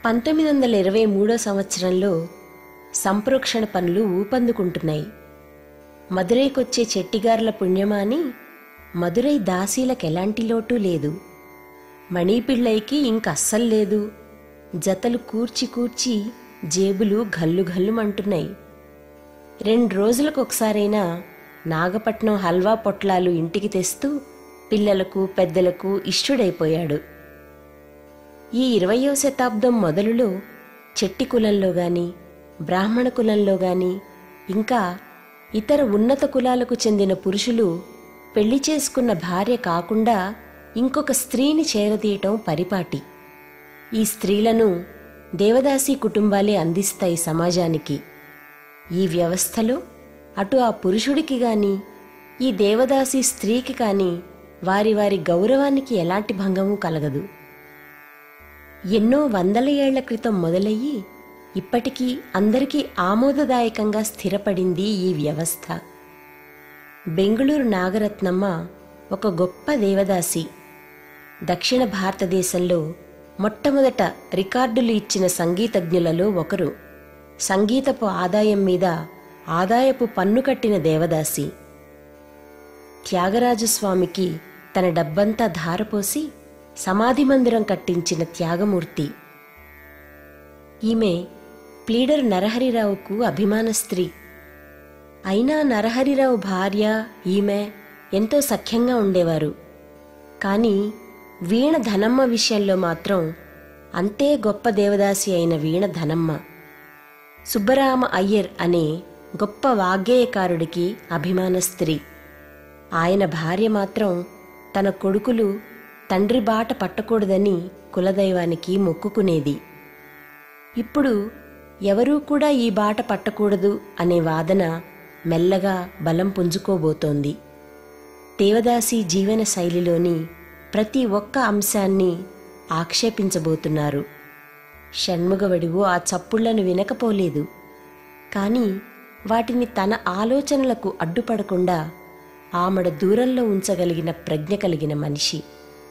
పంతొమ్మిది వందల ఇరవై మూడో సంవత్సరంలో సంప్రోక్షణ పనులు ఊపందుకుంటున్నాయి మదురైకొచ్చే చెట్టిగారుల పుణ్యమాని మదురై దాసీలకు ఎలాంటి లోటు లేదు మణిపిళ్ళైకి ఇంక అస్సలు లేదు జతలు కూర్చి కూర్చి జేబులు గల్లు గల్లుమంటున్నాయి రెండు రోజులకు ఒకసారైనా నాగపట్నం హల్వా పొట్లాలు ఇంటికి తెస్తూ పిల్లలకు పెద్దలకు ఇష్టుడైపోయాడు ఈ ఇరవయో శతాబ్దం మొదలులో చెట్టి కులంలో గాని బ్రాహ్మణ కులంలో గాని ఇంకా ఇతర ఉన్నత కులాలకు చెందిన పురుషులు పెళ్లి చేసుకున్న భార్య కాకుండా ఇంకొక స్త్రీని చేరదీయటం పరిపాటి ఈ స్త్రీలను దేవదాసి కుటుంబాలే అందిస్తాయి సమాజానికి ఈ వ్యవస్థలో అటు ఆ పురుషుడికి గాని ఈ దేవదాసి స్త్రీకి కాని వారి వారి గౌరవానికి ఎలాంటి భంగము కలగదు ఎన్నో వందల ఏళ్ల క్రితం మొదలయ్యి ఇప్పటికీ అందరికీ ఆమోదదాయకంగా స్థిరపడింది ఈ వ్యవస్థ బెంగుళూరు నాగరత్నమ్మ ఒక గొప్ప దేవదాసి దక్షిణ భారతదేశంలో మొట్టమొదట రికార్డులు ఇచ్చిన సంగీతజ్ఞులలో ఒకరు సంగీతపు ఆదాయం మీద ఆదాయపు పన్ను కట్టిన దేవదాసి త్యాగరాజస్వామికి తన డబ్బంతా ధారపోసి సమాధి మందిరం కట్టించిన త్యాగమూర్తి ఈమె ప్లీడర్ నరహరిరావుకు అభిమాన స్త్రీ అయినా నరహరిరావు భార్య ఈమె ఎంతో సఖ్యంగా ఉండేవారు కానీ వీణ ధనమ్మ విషయంలో మాత్రం అంతే గొప్ప దేవదాసి అయిన వీణ ధనమ్మ సుబ్బరామ అయ్యర్ అనే గొప్ప వాగ్గేయకారుడికి అభిమాన స్త్రీ ఆయన భార్య మాత్రం తన కొడుకులు తండ్రి బాట పట్టకూడదని కులదైవానికి మొక్కుకునేది ఇప్పుడు ఎవరూ కూడా ఈ బాట పట్టకూడదు అనే వాదన మెల్లగా బలం పుంజుకోబోతోంది దేవదాసి జీవన శైలిలోని ప్రతి ఒక్క అంశాన్ని ఆక్షేపించబోతున్నారు షణ్ముగవడివు ఆ చప్పుళ్లను వినకపోలేదు కాని వాటిని తన ఆలోచనలకు అడ్డుపడకుండా ఆమడ దూరంలో ఉంచగలిగిన ప్రజ్ఞ కలిగిన మనిషి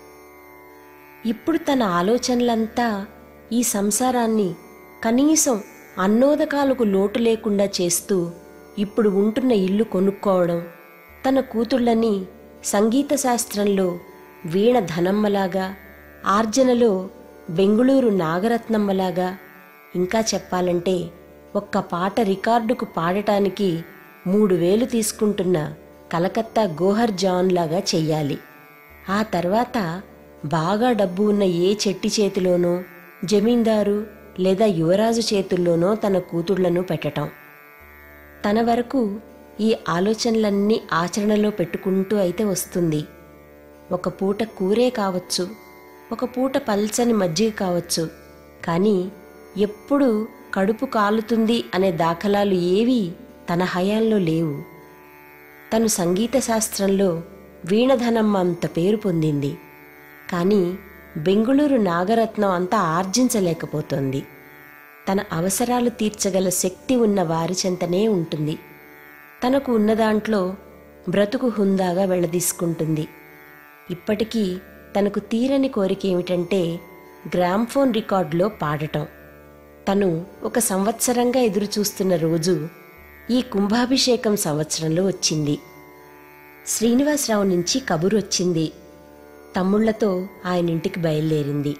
ఇప్పుడు తన ఆలోచనలంతా ఈ సంసారాన్ని కనీసం అన్నోదకాలకు లోటు లేకుండా చేస్తూ ఇప్పుడు ఉంటున్న ఇల్లు కొనుక్కోవడం తన కూతుళ్ళని సంగీత శాస్త్రంలో వీణ ధనమ్మలాగా ఆర్జనలో బెంగుళూరు నాగరత్నమ్మలాగా ఇంకా చెప్పాలంటే ఒక్క పాట రికార్డుకు పాడటానికి మూడు వేలు తీసుకుంటున్న కలకత్తా గోహర్ జాన్ లాగా చెయ్యాలి ఆ తర్వాత బాగా డబ్బు ఉన్న ఏ చెట్టి చేతిలోనో జమీందారు లేదా యువరాజు చేతుల్లోనో తన కూతుళ్లను పెట్టటం తన వరకు ఈ ఆలోచనలన్నీ ఆచరణలో పెట్టుకుంటూ అయితే వస్తుంది ఒక పూట కూరే కావచ్చు ఒక పూట పల్చని మజ్జిగ కావచ్చు కానీ ఎప్పుడు కడుపు కాలుతుంది అనే దాఖలాలు ఏవీ తన హయాంలో లేవు తను సంగీత శాస్త్రంలో వీణధనమ్మ అంత పేరు పొందింది కానీ బెంగుళూరు నాగరత్నం అంతా ఆర్జించలేకపోతోంది తన అవసరాలు తీర్చగల శక్తి ఉన్న వారి చెంతనే ఉంటుంది తనకు ఉన్న దాంట్లో బ్రతుకు హుందాగా వెళ్ళదీసుకుంటుంది ఇప్పటికీ తనకు తీరని కోరిక ఏమిటంటే గ్రామ్ఫోన్ రికార్డులో పాడటం తను ఒక సంవత్సరంగా ఎదురుచూస్తున్న రోజు ఈ కుంభాభిషేకం సంవత్సరంలో వచ్చింది శ్రీనివాసరావు నుంచి కబురు వచ్చింది తమ్ముళ్లతో ఆయన ఇంటికి బయలుదేరింది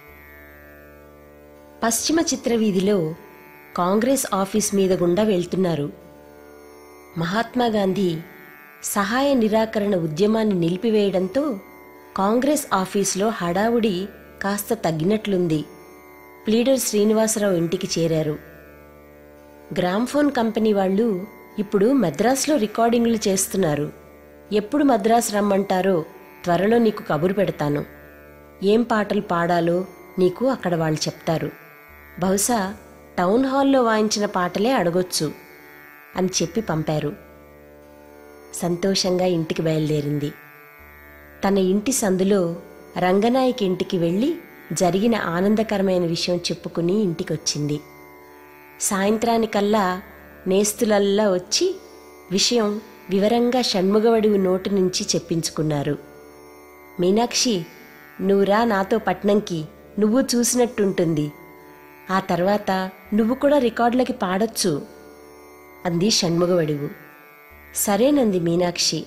పశ్చిమ చిత్రవీధిలో కాంగ్రెస్ ఆఫీస్ మీద గుండా వెళ్తున్నారు మహాత్మాగాంధీ సహాయ నిరాకరణ ఉద్యమాన్ని నిలిపివేయడంతో కాంగ్రెస్ ఆఫీసులో హడావుడి కాస్త తగ్గినట్లుంది ప్లీడర్ శ్రీనివాసరావు ఇంటికి చేరారు గ్రామ్ఫోన్ కంపెనీ వాళ్ళు ఇప్పుడు మద్రాసులో రికార్డింగ్లు చేస్తున్నారు ఎప్పుడు మద్రాసు రమ్మంటారో త్వరలో నీకు కబురు పెడతాను ఏం పాటలు పాడాలో నీకు అక్కడ వాళ్ళు చెప్తారు బహుశా టౌన్ హాల్లో వాయించిన పాటలే అడగొచ్చు అని చెప్పి పంపారు సంతోషంగా ఇంటికి బయలుదేరింది తన ఇంటి సందులో రంగనాయకి ఇంటికి వెళ్ళి జరిగిన ఆనందకరమైన విషయం చెప్పుకుని ఇంటికొచ్చింది సాయంత్రానికల్లా నేస్తులల్లా వచ్చి విషయం వివరంగా షణ్ముగవడివు నోటి నుంచి చెప్పించుకున్నారు మీనాక్షి నువ్వురా నాతో పట్నంకి నువ్వు చూసినట్టుంటుంది ఆ తర్వాత నువ్వు కూడా రికార్డులకి పాడొచ్చు అంది షణ్ముగవడివు సరేనంది మీనాక్షి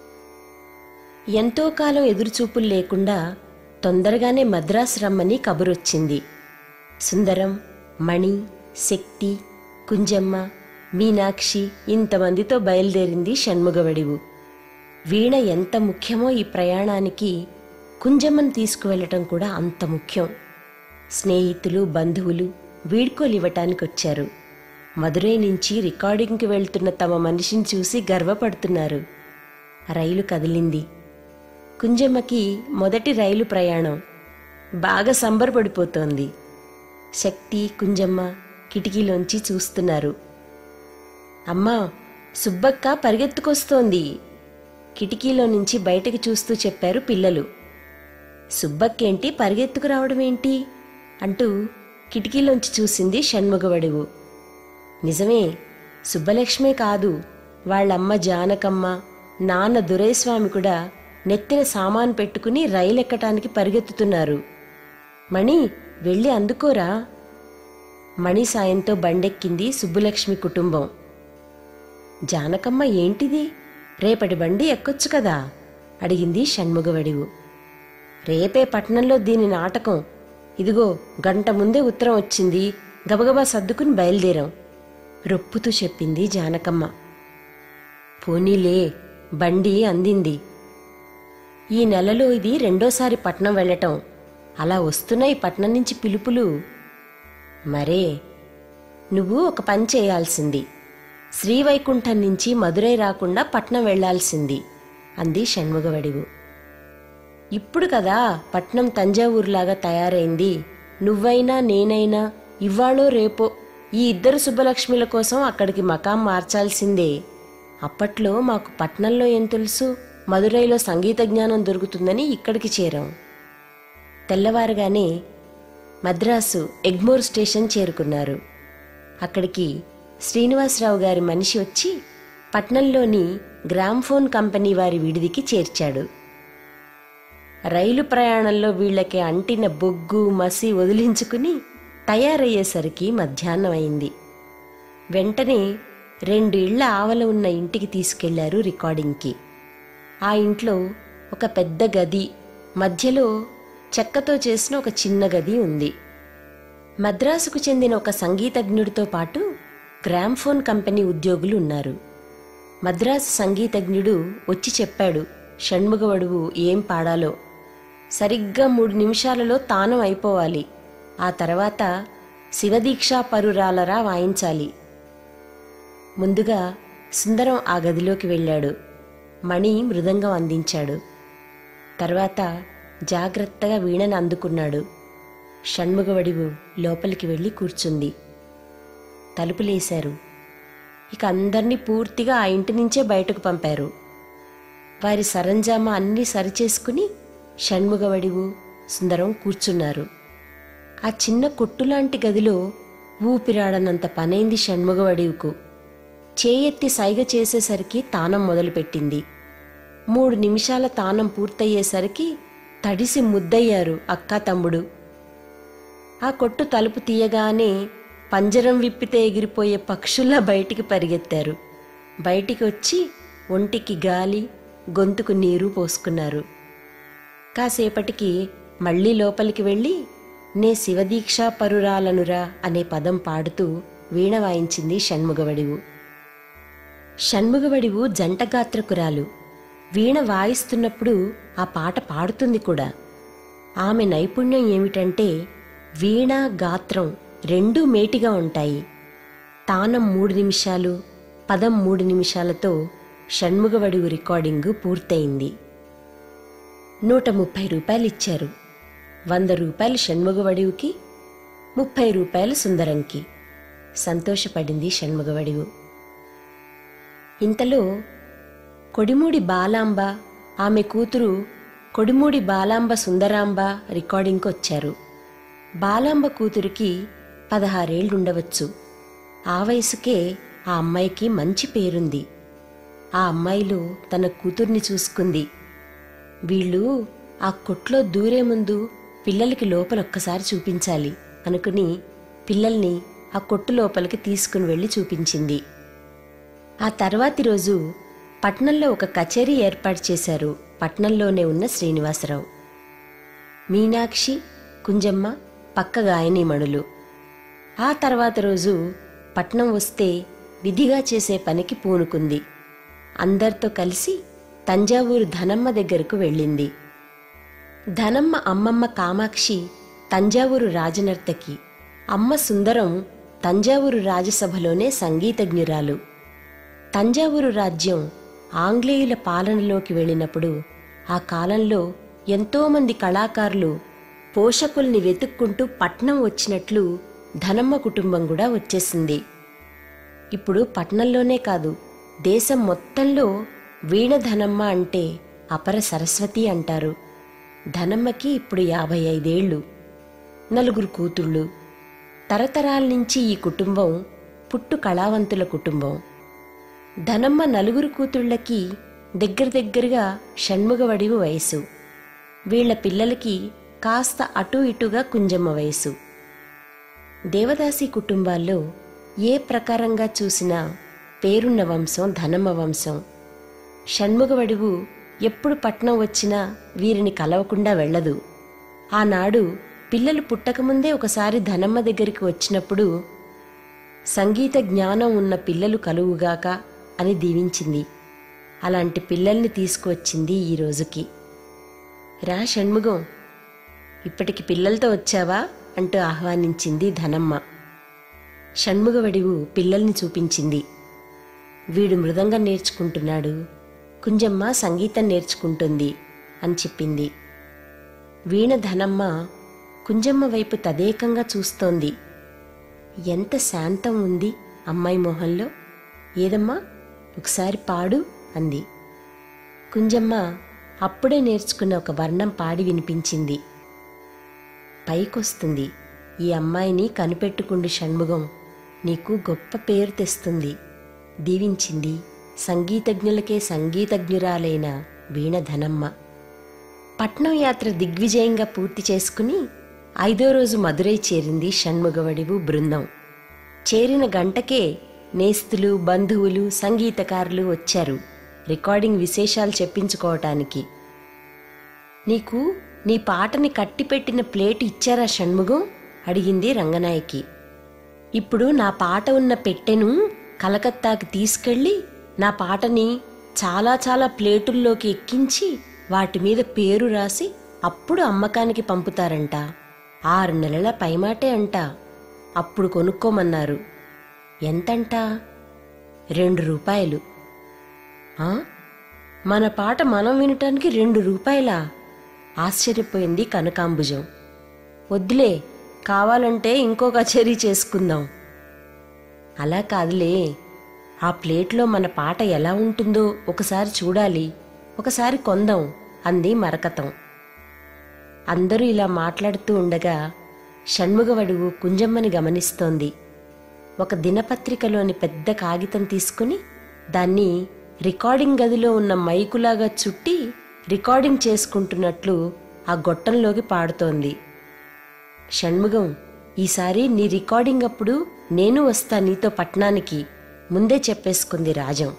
ఎంతో కాలం ఎదురుచూపులు లేకుండా తొందరగానే మద్రాసు రమ్మని కబురొచ్చింది సుందరం మణి శక్తి కుంజమ్మ మీనాక్షి ఇంతమందితో బయలుదేరింది షణ్ముగవడివు వీణ ఎంత ముఖ్యమో ఈ ప్రయాణానికి కుంజమ్మను తీసుకువెళ్ళటం కూడా అంత ముఖ్యం స్నేహితులు బంధువులు వీడ్కోలివ్వటానికి వచ్చారు మదురై నుంచి రికార్డింగ్కి వెళ్తున్న తమ మనిషిని చూసి గర్వపడుతున్నారు రైలు కదిలింది కుంజమ్మకి మొదటి రైలు ప్రయాణం బాగా సంబరపడిపోతోంది శక్తి కుంజమ్మ కిటికీలోంచి చూస్తున్నారు అమ్మా సుబ్బక్క పరిగెత్తుకొస్తోంది కిటికీలో నుంచి బయటకు చూస్తూ చెప్పారు పిల్లలు సుబ్బక్కేంటి పరిగెత్తుకు రావడమేంటి అంటూ కిటికీలోంచి చూసింది షణ్ముగవడివు నిజమే సుబ్బలక్ష్మే కాదు వాళ్ళమ్మ జానకమ్మ నాన్న దురైస్వామి కూడా నెత్తిన సామాను పెట్టుకుని రైలెక్కటానికి పరిగెత్తుతున్నారు మణి వెళ్ళి అందుకోరా మణి సాయంతో బండెక్కింది సుబ్బులక్ష్మి కుటుంబం జానకమ్మ ఏంటిది రేపటి బండి ఎక్కొచ్చు కదా అడిగింది షణ్ముగవడివు రేపే పట్నంలో దీని నాటకం ఇదిగో గంట ముందే ఉత్తరం వచ్చింది గబగబా సర్దుకుని బయలుదేరాం రొప్పుతూ చెప్పింది జానకమ్మ పోనీలే బండి అందింది ఈ నెలలో ఇది రెండోసారి పట్నం వెళ్ళటం అలా వస్తున్నాయి పట్నం నుంచి పిలుపులు మరే నువ్వు ఒక పని చేయాల్సింది శ్రీవైకుంఠం నుంచి మదురై రాకుండా పట్నం వెళ్లాల్సింది అంది షణ్ముగవడివు ఇప్పుడు కదా పట్నం తంజావూరులాగా తయారైంది నువ్వైనా నేనైనా ఇవ్వాళో రేపో ఈ ఇద్దరు సుబ్బలక్ష్మిల కోసం అక్కడికి మకాం మార్చాల్సిందే అప్పట్లో మాకు పట్నంలో ఏం తెలుసు మదురైలో సంగీత జ్ఞానం దొరుకుతుందని ఇక్కడికి చేరాం తెల్లవారుగానే మద్రాసు ఎగ్మోర్ స్టేషన్ చేరుకున్నారు అక్కడికి శ్రీనివాసరావు గారి మనిషి వచ్చి పట్నంలోని గ్రామ్ఫోన్ కంపెనీ వారి విడిదికి చేర్చాడు రైలు ప్రయాణంలో వీళ్ళకి అంటిన బొగ్గు మసి వదిలించుకుని తయారయ్యేసరికి మధ్యాహ్నం అయింది వెంటనే రెండు ఇళ్ల ఆవల ఉన్న ఇంటికి తీసుకెళ్లారు రికార్డింగ్కి ఆ ఇంట్లో ఒక పెద్ద గది మధ్యలో చెక్కతో చేసిన ఒక చిన్న గది ఉంది మద్రాసుకు చెందిన ఒక సంగీతజ్ఞుడితో పాటు గ్రామ్ఫోన్ కంపెనీ ఉద్యోగులు ఉన్నారు మద్రాసు సంగీతజ్ఞుడు వచ్చి చెప్పాడు షణ్ముగవడువు ఏం పాడాలో సరిగ్గా మూడు నిమిషాలలో తానం అయిపోవాలి ఆ తర్వాత శివదీక్షా పరురాలరా వాయించాలి ముందుగా సుందరం ఆ గదిలోకి వెళ్ళాడు మణి మృదంగం అందించాడు తర్వాత జాగ్రత్తగా వీణను అందుకున్నాడు షణ్ముగవడివు లోపలికి వెళ్ళి కూర్చుంది తలుపులేశారు ఇక అందర్నీ పూర్తిగా ఆ ఇంటి నుంచే బయటకు పంపారు వారి సరంజామా అన్నీ సరిచేసుకుని షణ్ముగవడివు సుందరం కూర్చున్నారు ఆ చిన్న కొట్టులాంటి గదిలో ఊపిరాడనంత పనైంది షణ్ముగవడివుకు చేయెత్తి సైగ చేసేసరికి తానం మొదలుపెట్టింది మూడు నిమిషాల తానం పూర్తయ్యేసరికి తడిసి ముద్దయ్యారు అక్క తమ్ముడు ఆ కొట్టు తలుపు తీయగానే పంజరం విప్పితే ఎగిరిపోయే పక్షుల్లా బయటికి పరిగెత్తారు బయటికి వచ్చి ఒంటికి గాలి గొంతుకు నీరు పోసుకున్నారు కాసేపటికి మళ్ళీ లోపలికి వెళ్ళి నే శివదీక్షా పరురాలనురా అనే పదం పాడుతూ వీణ వాయించింది షణ్ముగవడివు షణ్ముగవడివు జంటగాత్రకురాలు వీణ వాయిస్తున్నప్పుడు ఆ పాట పాడుతుంది కూడా ఆమె నైపుణ్యం ఏమిటంటే వీణ గాత్రం రెండూ మేటిగా ఉంటాయి తానం మూడు నిమిషాలు పదం మూడు నిమిషాలతో షణ్ముగవడివు రికార్డింగు పూర్తయింది నూట ముప్పై రూపాయలు ఇచ్చారు వంద రూపాయలు షణ్ముగవడివుకి ముప్పై రూపాయలు సుందరంకి సంతోషపడింది షణ్ముగవడివు ఇంతలో కొడిమూడి బాలాంబ ఆమె కూతురు కొడిమూడి బాలాంబ సుందరాంబ రికార్డింగ్కి వచ్చారు బాలాంబ కూతురికి పదహారేళ్లుండవచ్చు ఆ వయసుకే ఆ అమ్మాయికి మంచి పేరుంది ఆ అమ్మాయిలో తన కూతుర్ని చూసుకుంది వీళ్ళు ఆ కొట్లో దూరే ముందు పిల్లలకి లోపల ఒక్కసారి చూపించాలి అనుకుని పిల్లల్ని ఆ కొట్టు లోపలికి తీసుకుని వెళ్ళి చూపించింది ఆ తర్వాతి రోజు పట్నంలో ఒక కచేరీ ఏర్పాటు చేశారు పట్నంలోనే ఉన్న శ్రీనివాసరావు మీనాక్షి కుంజమ్మ పక్క గాయనీమణులు ఆ తర్వాత రోజు పట్నం వస్తే విధిగా చేసే పనికి పూనుకుంది అందరితో కలిసి తంజావూరు ధనమ్మ దగ్గరకు వెళ్ళింది ధనమ్మ అమ్మమ్మ కామాక్షి తంజావూరు రాజనర్తకి అమ్మ సుందరం తంజావూరు రాజసభలోనే సంగీతజ్ఞురాలు తంజావూరు రాజ్యం ఆంగ్లేయుల పాలనలోకి వెళ్ళినప్పుడు ఆ కాలంలో ఎంతోమంది కళాకారులు పోషకుల్ని వెతుక్కుంటూ పట్నం వచ్చినట్లు ధనమ్మ కుటుంబం కూడా వచ్చేసింది ఇప్పుడు పట్నంలోనే కాదు దేశం మొత్తంలో వీణ ధనమ్మ అంటే అపర సరస్వతి అంటారు ధనమ్మకి ఇప్పుడు యాభై ఐదేళ్లు నలుగురు కూతుళ్ళు తరతరాల నుంచి ఈ కుటుంబం పుట్టు కళావంతుల కుటుంబం ధనమ్మ నలుగురు కూతుళ్ళకి దగ్గర దగ్గరగా షణ్ముగవడివు వయసు వీళ్ల పిల్లలకి కాస్త అటూ ఇటుగా కుంజమ్మ వయసు దేవదాసి కుటుంబాల్లో ఏ ప్రకారంగా చూసినా పేరున్న వంశం ధనమ్మ వంశం షణ్ముగవడివు ఎప్పుడు పట్నం వచ్చినా వీరిని కలవకుండా వెళ్ళదు ఆనాడు పిల్లలు పుట్టకముందే ఒకసారి ధనమ్మ దగ్గరికి వచ్చినప్పుడు సంగీత జ్ఞానం ఉన్న పిల్లలు కలువుగాక అని దీవించింది అలాంటి పిల్లల్ని తీసుకువచ్చింది ఈ రోజుకి రా షణ్ముగం ఇప్పటికి పిల్లలతో వచ్చావా అంటూ ఆహ్వానించింది ధనమ్మ షణ్ముగవడివు పిల్లల్ని చూపించింది వీడు మృదంగం నేర్చుకుంటున్నాడు కుంజమ్మ సంగీతం నేర్చుకుంటుంది అని చెప్పింది వీణ ధనమ్మ కుంజమ్మ వైపు తదేకంగా చూస్తోంది ఎంత శాంతం ఉంది అమ్మాయి మొహంలో ఏదమ్మా ఒకసారి పాడు అంది కుంజమ్మ అప్పుడే నేర్చుకున్న ఒక వర్ణం పాడి వినిపించింది పైకొస్తుంది ఈ అమ్మాయిని కనిపెట్టుకుండు షణ్ముగం నీకు గొప్ప పేరు తెస్తుంది దీవించింది సంగీతజ్ఞులకే సంగీతజ్ఞురాలైన వీణ ధనమ్మ పట్నం యాత్ర దిగ్విజయంగా పూర్తి చేసుకుని ఐదో రోజు మదురై చేరింది షణ్ముగవడివు బృందం చేరిన గంటకే నేస్తులు బంధువులు సంగీతకారులు వచ్చారు రికార్డింగ్ విశేషాలు చెప్పించుకోవటానికి నీకు నీ పాటని కట్టిపెట్టిన ప్లేట్ ఇచ్చారా షణ్ముగం అడిగింది రంగనాయకి ఇప్పుడు నా పాట ఉన్న పెట్టెను కలకత్తాకి తీసుకెళ్ళి నా పాటని చాలా చాలా ప్లేటుల్లోకి ఎక్కించి వాటి మీద పేరు రాసి అప్పుడు అమ్మకానికి పంపుతారంట ఆరు నెలల పైమాటే అంట అప్పుడు కొనుక్కోమన్నారు ఎంతంట రెండు రూపాయలు ఆ? మన పాట మనం వినటానికి రెండు రూపాయలా ఆశ్చర్యపోయింది కనకాంబుజం వద్దులే కావాలంటే ఇంకో కచేరీ చేసుకుందాం అలా కాదులే ఆ ప్లేట్లో మన పాట ఎలా ఉంటుందో ఒకసారి చూడాలి ఒకసారి కొందాం అంది మరకతం అందరూ ఇలా మాట్లాడుతూ ఉండగా షణ్ముగవడువు కుంజమ్మని గమనిస్తోంది ఒక దినపత్రికలోని పెద్ద కాగితం తీసుకుని దాన్ని రికార్డింగ్ గదిలో ఉన్న మైకులాగా చుట్టి రికార్డింగ్ చేసుకుంటున్నట్లు ఆ గొట్టంలోకి పాడుతోంది షణ్ముగం ఈసారి నీ రికార్డింగ్ అప్పుడు నేను వస్తా నీతో పట్నానికి ముందే చెప్పేసుకుంది రాజం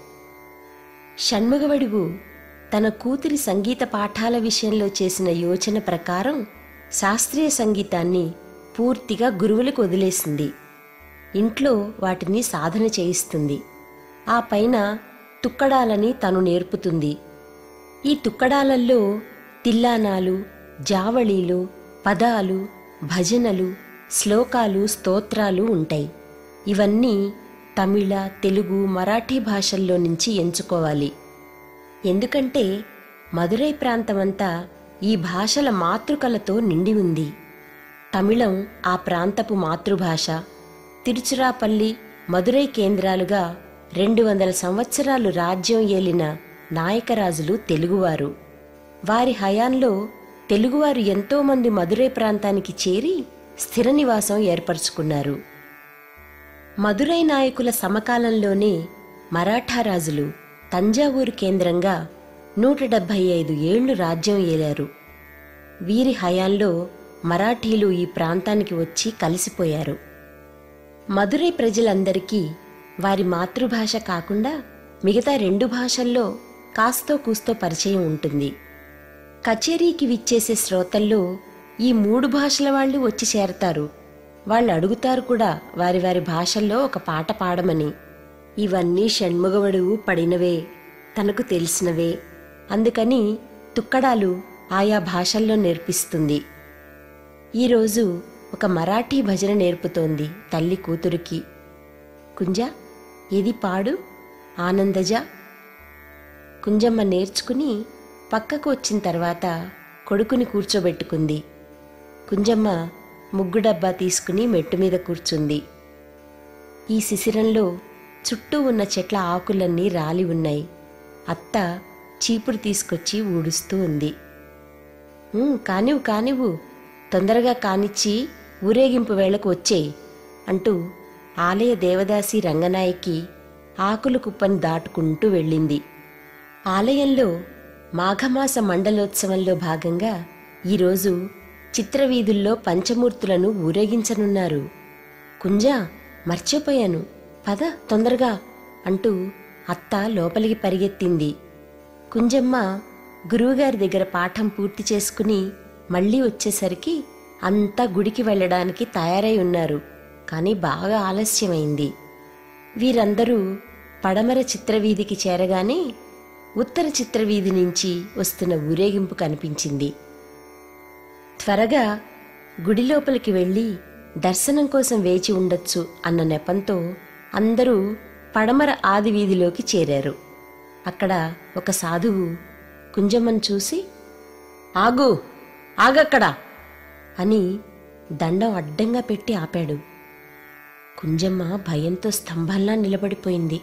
షణ్ముగవడివు తన కూతురి సంగీత పాఠాల విషయంలో చేసిన యోచన ప్రకారం శాస్త్రీయ సంగీతాన్ని పూర్తిగా గురువులకు వదిలేసింది ఇంట్లో వాటిని సాధన చేయిస్తుంది ఆ పైన తుక్కడాలని తను నేర్పుతుంది ఈ తుక్కడాలల్లో తిల్లానాలు జావళీలు పదాలు భజనలు శ్లోకాలు స్తోత్రాలు ఉంటాయి ఇవన్నీ తమిళ తెలుగు మరాఠీ భాషల్లో నుంచి ఎంచుకోవాలి ఎందుకంటే మదురై ప్రాంతమంతా ఈ భాషల మాతృకలతో నిండి ఉంది తమిళం ఆ ప్రాంతపు మాతృభాష తిరుచిరాపల్లి మదురై కేంద్రాలుగా రెండు వందల సంవత్సరాలు రాజ్యం ఏలిన నాయకరాజులు తెలుగువారు వారి హయాంలో తెలుగువారు ఎంతోమంది మదురై ప్రాంతానికి చేరి స్థిర నివాసం ఏర్పరచుకున్నారు మదురై నాయకుల సమకాలంలోనే మరాఠా రాజులు తంజావూరు కేంద్రంగా నూట డెబ్భై ఐదు ఏళ్లు రాజ్యం ఏలారు వీరి హయాంలో మరాఠీలు ఈ ప్రాంతానికి వచ్చి కలిసిపోయారు మదురై ప్రజలందరికీ వారి మాతృభాష కాకుండా మిగతా రెండు భాషల్లో కాస్తో కూస్తో పరిచయం ఉంటుంది కచేరీకి విచ్చేసే శ్రోతల్లో ఈ మూడు భాషల వాళ్ళు వచ్చి చేరతారు వాళ్ళు అడుగుతారు కూడా వారి వారి భాషల్లో ఒక పాట పాడమని ఇవన్నీ షణ్ముగవడు పడినవే తనకు తెలిసినవే అందుకని తుక్కడాలు ఆయా భాషల్లో నేర్పిస్తుంది ఈరోజు ఒక మరాఠీ భజన నేర్పుతోంది తల్లి కూతురికి కుంజ ఏది పాడు ఆనందజ కుంజమ్మ నేర్చుకుని పక్కకు వచ్చిన తర్వాత కొడుకుని కూర్చోబెట్టుకుంది కుంజమ్మ ముగ్గు డబ్బా తీసుకుని మెట్టు మీద కూర్చుంది ఈ శిశిరంలో చుట్టూ ఉన్న చెట్ల ఆకులన్నీ రాలి ఉన్నాయి అత్త చీపురు తీసుకొచ్చి ఊడుస్తూ ఉంది "ఉమ్, కానివ్వు కానివ్వు తొందరగా కానిచ్చి ఊరేగింపు వేళకు వచ్చేయి అంటూ ఆలయ దేవదాసి రంగనాయకి ఆకుల కుప్పని దాటుకుంటూ వెళ్ళింది ఆలయంలో మాఘమాస మండలోత్సవంలో భాగంగా ఈరోజు చిత్రవీధుల్లో పంచమూర్తులను ఊరేగించనున్నారు కుంజా మర్చిపోయాను పద తొందరగా అంటూ అత్త లోపలికి పరిగెత్తింది కుంజమ్మ గురువుగారి దగ్గర పాఠం పూర్తి చేసుకుని మళ్ళీ వచ్చేసరికి అంతా గుడికి వెళ్ళడానికి తయారై ఉన్నారు కానీ బాగా ఆలస్యమైంది వీరందరూ పడమర చిత్రవీధికి చేరగానే ఉత్తర చిత్రవీధి నుంచి వస్తున్న ఊరేగింపు కనిపించింది త్వరగా గుడి లోపలికి వెళ్ళి దర్శనం కోసం వేచి ఉండొచ్చు అన్న నెపంతో అందరూ పడమర ఆది వీధిలోకి చేరారు అక్కడ ఒక సాధువు కుంజమ్మను చూసి ఆగు ఆగక్కడా అని దండం అడ్డంగా పెట్టి ఆపాడు కుంజమ్మ భయంతో స్తంభంలా నిలబడిపోయింది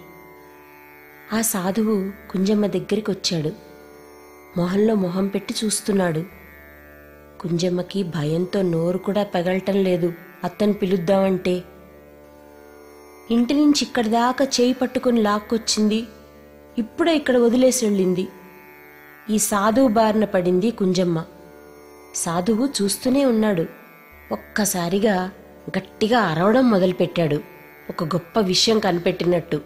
ఆ సాధువు కుంజమ్మ దగ్గరికి వచ్చాడు మొహంలో మొహం పెట్టి చూస్తున్నాడు కుంజమ్మకి భయంతో నోరు కూడా పెగలటం లేదు అత్తని పిలుద్దామంటే ఇంటి నుంచి ఇక్కడి దాకా చేయి పట్టుకుని లాక్కొచ్చింది ఇప్పుడే ఇక్కడ వదిలేసి వెళ్ళింది ఈ సాధువు బారిన పడింది కుంజమ్మ సాధువు చూస్తూనే ఉన్నాడు ఒక్కసారిగా గట్టిగా అరవడం మొదలుపెట్టాడు ఒక గొప్ప విషయం కనిపెట్టినట్టు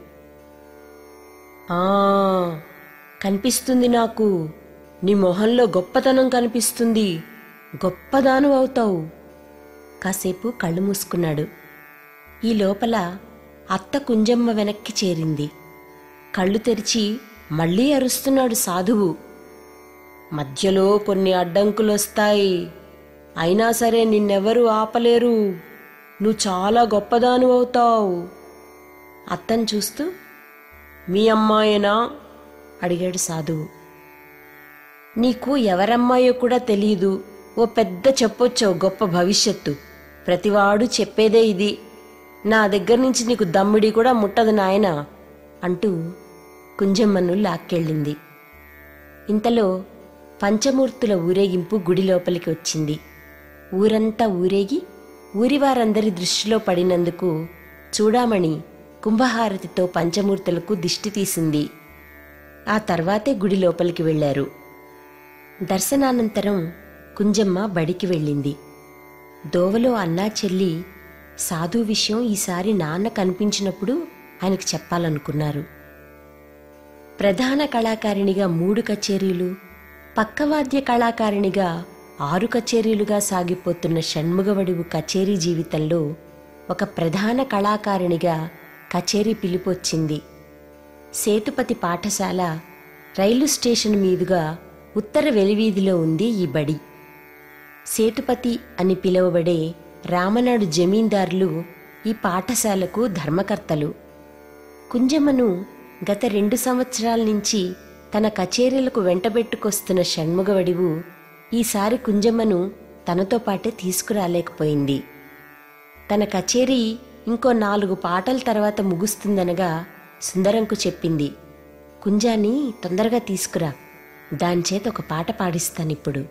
ఆ కనిపిస్తుంది నాకు నీ మొహంలో గొప్పతనం కనిపిస్తుంది గొప్పదాను అవుతావు కాసేపు కళ్ళు మూసుకున్నాడు ఈ లోపల అత్త కుంజమ్మ వెనక్కి చేరింది కళ్ళు తెరిచి మళ్ళీ అరుస్తున్నాడు సాధువు మధ్యలో కొన్ని అడ్డంకులొస్తాయి అయినా సరే నిన్నెవరూ ఆపలేరు నువ్వు చాలా గొప్పదాను అవుతావు అత్తను చూస్తూ మీ అమ్మాయేనా అడిగాడు సాధువు నీకు ఎవరమ్మాయో కూడా తెలియదు ఓ పెద్ద చెప్పొచ్చావు గొప్ప భవిష్యత్తు ప్రతివాడు చెప్పేదే ఇది నా దగ్గర నుంచి నీకు దమ్మిడి కూడా ముట్టదు నాయనా అంటూ కుంజమ్మను లాక్కెళ్ళింది ఇంతలో పంచమూర్తుల ఊరేగింపు గుడి లోపలికి వచ్చింది ఊరంతా ఊరేగి ఊరివారందరి దృష్టిలో పడినందుకు చూడామణి కుంభహారతితో పంచమూర్తులకు దిష్టి తీసింది ఆ తర్వాతే గుడి లోపలికి వెళ్లారు దర్శనానంతరం కుంజమ్మ బడికి వెళ్ళింది దోవలో అన్నా చెల్లి సాధు విషయం ఈసారి నాన్న కనిపించినప్పుడు ఆయనకు చెప్పాలనుకున్నారు ప్రధాన కళాకారిణిగా మూడు కచేరీలు పక్కవాద్య కళాకారిణిగా ఆరు కచేరీలుగా సాగిపోతున్న షణ్ముగవడివు కచేరీ జీవితంలో ఒక ప్రధాన కళాకారిణిగా కచేరీ పిలిపొచ్చింది సేతుపతి పాఠశాల రైలు స్టేషన్ మీదుగా ఉత్తర వెలివీధిలో ఉంది ఈ బడి సేతుపతి అని పిలువబడే రామనాడు జమీందారులు ఈ పాఠశాలకు ధర్మకర్తలు కుంజమ్మను గత రెండు సంవత్సరాల నుంచి తన కచేరీలకు వెంటబెట్టుకొస్తున్న షణ్ముగవడివు ఈసారి కుంజమ్మను తనతో పాటే తీసుకురాలేకపోయింది తన కచేరీ ఇంకో నాలుగు పాటల తర్వాత ముగుస్తుందనగా సుందరంకు చెప్పింది కుంజాని తొందరగా తీసుకురా దానిచేత ఒక పాట పాడిస్తానిప్పుడు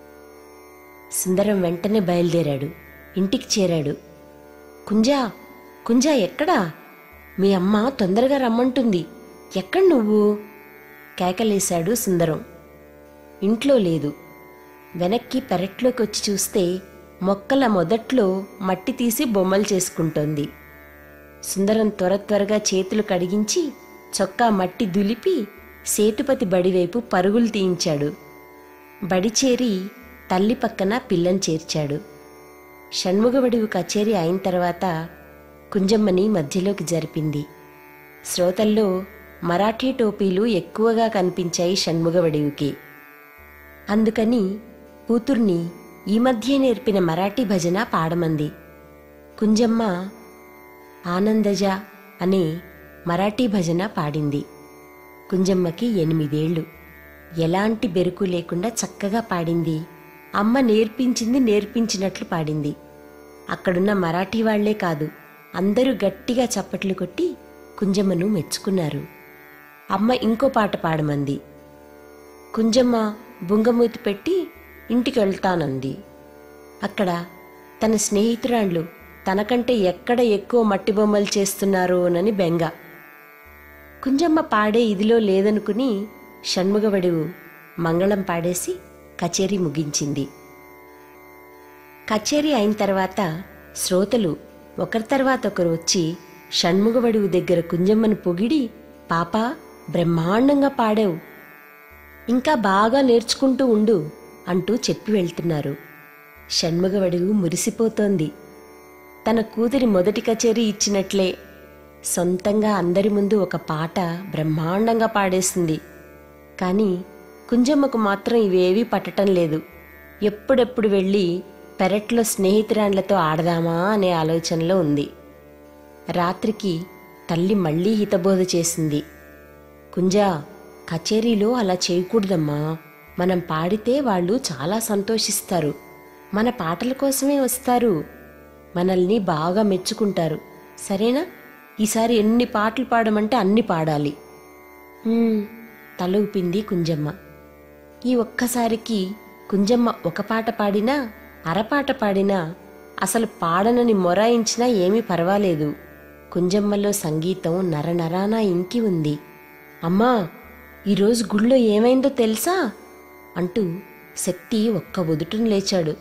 సుందరం వెంటనే బయలుదేరాడు ఇంటికి చేరాడు కుంజా కుంజా ఎక్కడా మీ అమ్మ తొందరగా రమ్మంటుంది ఎక్కడ నువ్వు కేకలేశాడు సుందరం ఇంట్లో లేదు వెనక్కి పెరట్లోకి వచ్చి చూస్తే మొక్కల మొదట్లో మట్టి తీసి బొమ్మలు చేసుకుంటోంది సుందరం త్వర త్వరగా చేతులు కడిగించి చొక్కా మట్టి దులిపి సేతుపతి బడివైపు పరుగులు తీయించాడు బడి చేరి తల్లి పక్కన పిల్లని చేర్చాడు షణ్ముగవడివు కచేరీ అయిన తర్వాత కుంజమ్మని మధ్యలోకి జరిపింది శ్రోతల్లో మరాఠీ టోపీలు ఎక్కువగా కనిపించాయి షణ్ముగవడివుకి అందుకని కూతుర్ని ఈ మధ్య నేర్పిన మరాఠీ భజన పాడమంది కుంజమ్మ ఆనందజ అనే మరాఠీ భజన పాడింది కుంజమ్మకి ఎనిమిదేళ్లు ఎలాంటి బెరుకు లేకుండా చక్కగా పాడింది అమ్మ నేర్పించింది నేర్పించినట్లు పాడింది అక్కడున్న మరాఠీ వాళ్లే కాదు అందరూ గట్టిగా చప్పట్లు కొట్టి కుంజమ్మను మెచ్చుకున్నారు అమ్మ ఇంకో పాట పాడమంది కుంజమ్మ బుంగమూతి పెట్టి ఇంటికి వెళ్తానంది అక్కడ తన స్నేహితురాళ్ళు తనకంటే ఎక్కడ ఎక్కువ మట్టి బొమ్మలు చేస్తున్నారోనని బెంగ కుంజమ్మ పాడే ఇదిలో లేదనుకుని షణ్ముగవడివు మంగళం పాడేసి కచేరీ ముగించింది కచేరీ అయిన తర్వాత శ్రోతలు ఒకరి తర్వాత ఒకరు వచ్చి షణ్ముగవడివు దగ్గర కుంజమ్మను పొగిడి పాపా బ్రహ్మాండంగా పాడావు ఇంకా బాగా నేర్చుకుంటూ ఉండు అంటూ చెప్పి వెళ్తున్నారు షణ్ముగవడివు మురిసిపోతోంది తన కూతురి మొదటి కచేరీ ఇచ్చినట్లే సొంతంగా అందరి ముందు ఒక పాట బ్రహ్మాండంగా పాడేసింది కానీ కుంజమ్మకు మాత్రం ఇవేవీ పట్టటం లేదు ఎప్పుడెప్పుడు వెళ్ళి పెరట్లో స్నేహితురాండ్లతో ఆడదామా అనే ఆలోచనలో ఉంది రాత్రికి తల్లి మళ్ళీ హితబోధ చేసింది కుంజా కచేరీలో అలా చేయకూడదమ్మా మనం పాడితే వాళ్ళు చాలా సంతోషిస్తారు మన పాటల కోసమే వస్తారు మనల్ని బాగా మెచ్చుకుంటారు సరేనా ఈసారి ఎన్ని పాటలు పాడమంటే అన్ని పాడాలి "ఉమ్," తల ఊపింది కుంజమ్మ ఈ ఒక్కసారికి కుంజమ్మ ఒక పాట పాడినా అరపాట పాడినా అసలు పాడనని మొరాయించినా ఏమీ పర్వాలేదు కుంజమ్మలో సంగీతం నరనరానా ఇంకి ఉంది అమ్మా ఈరోజు గుళ్ళో ఏమైందో తెలుసా అంటూ శక్తి ఒక్క ఉదుటను లేచాడు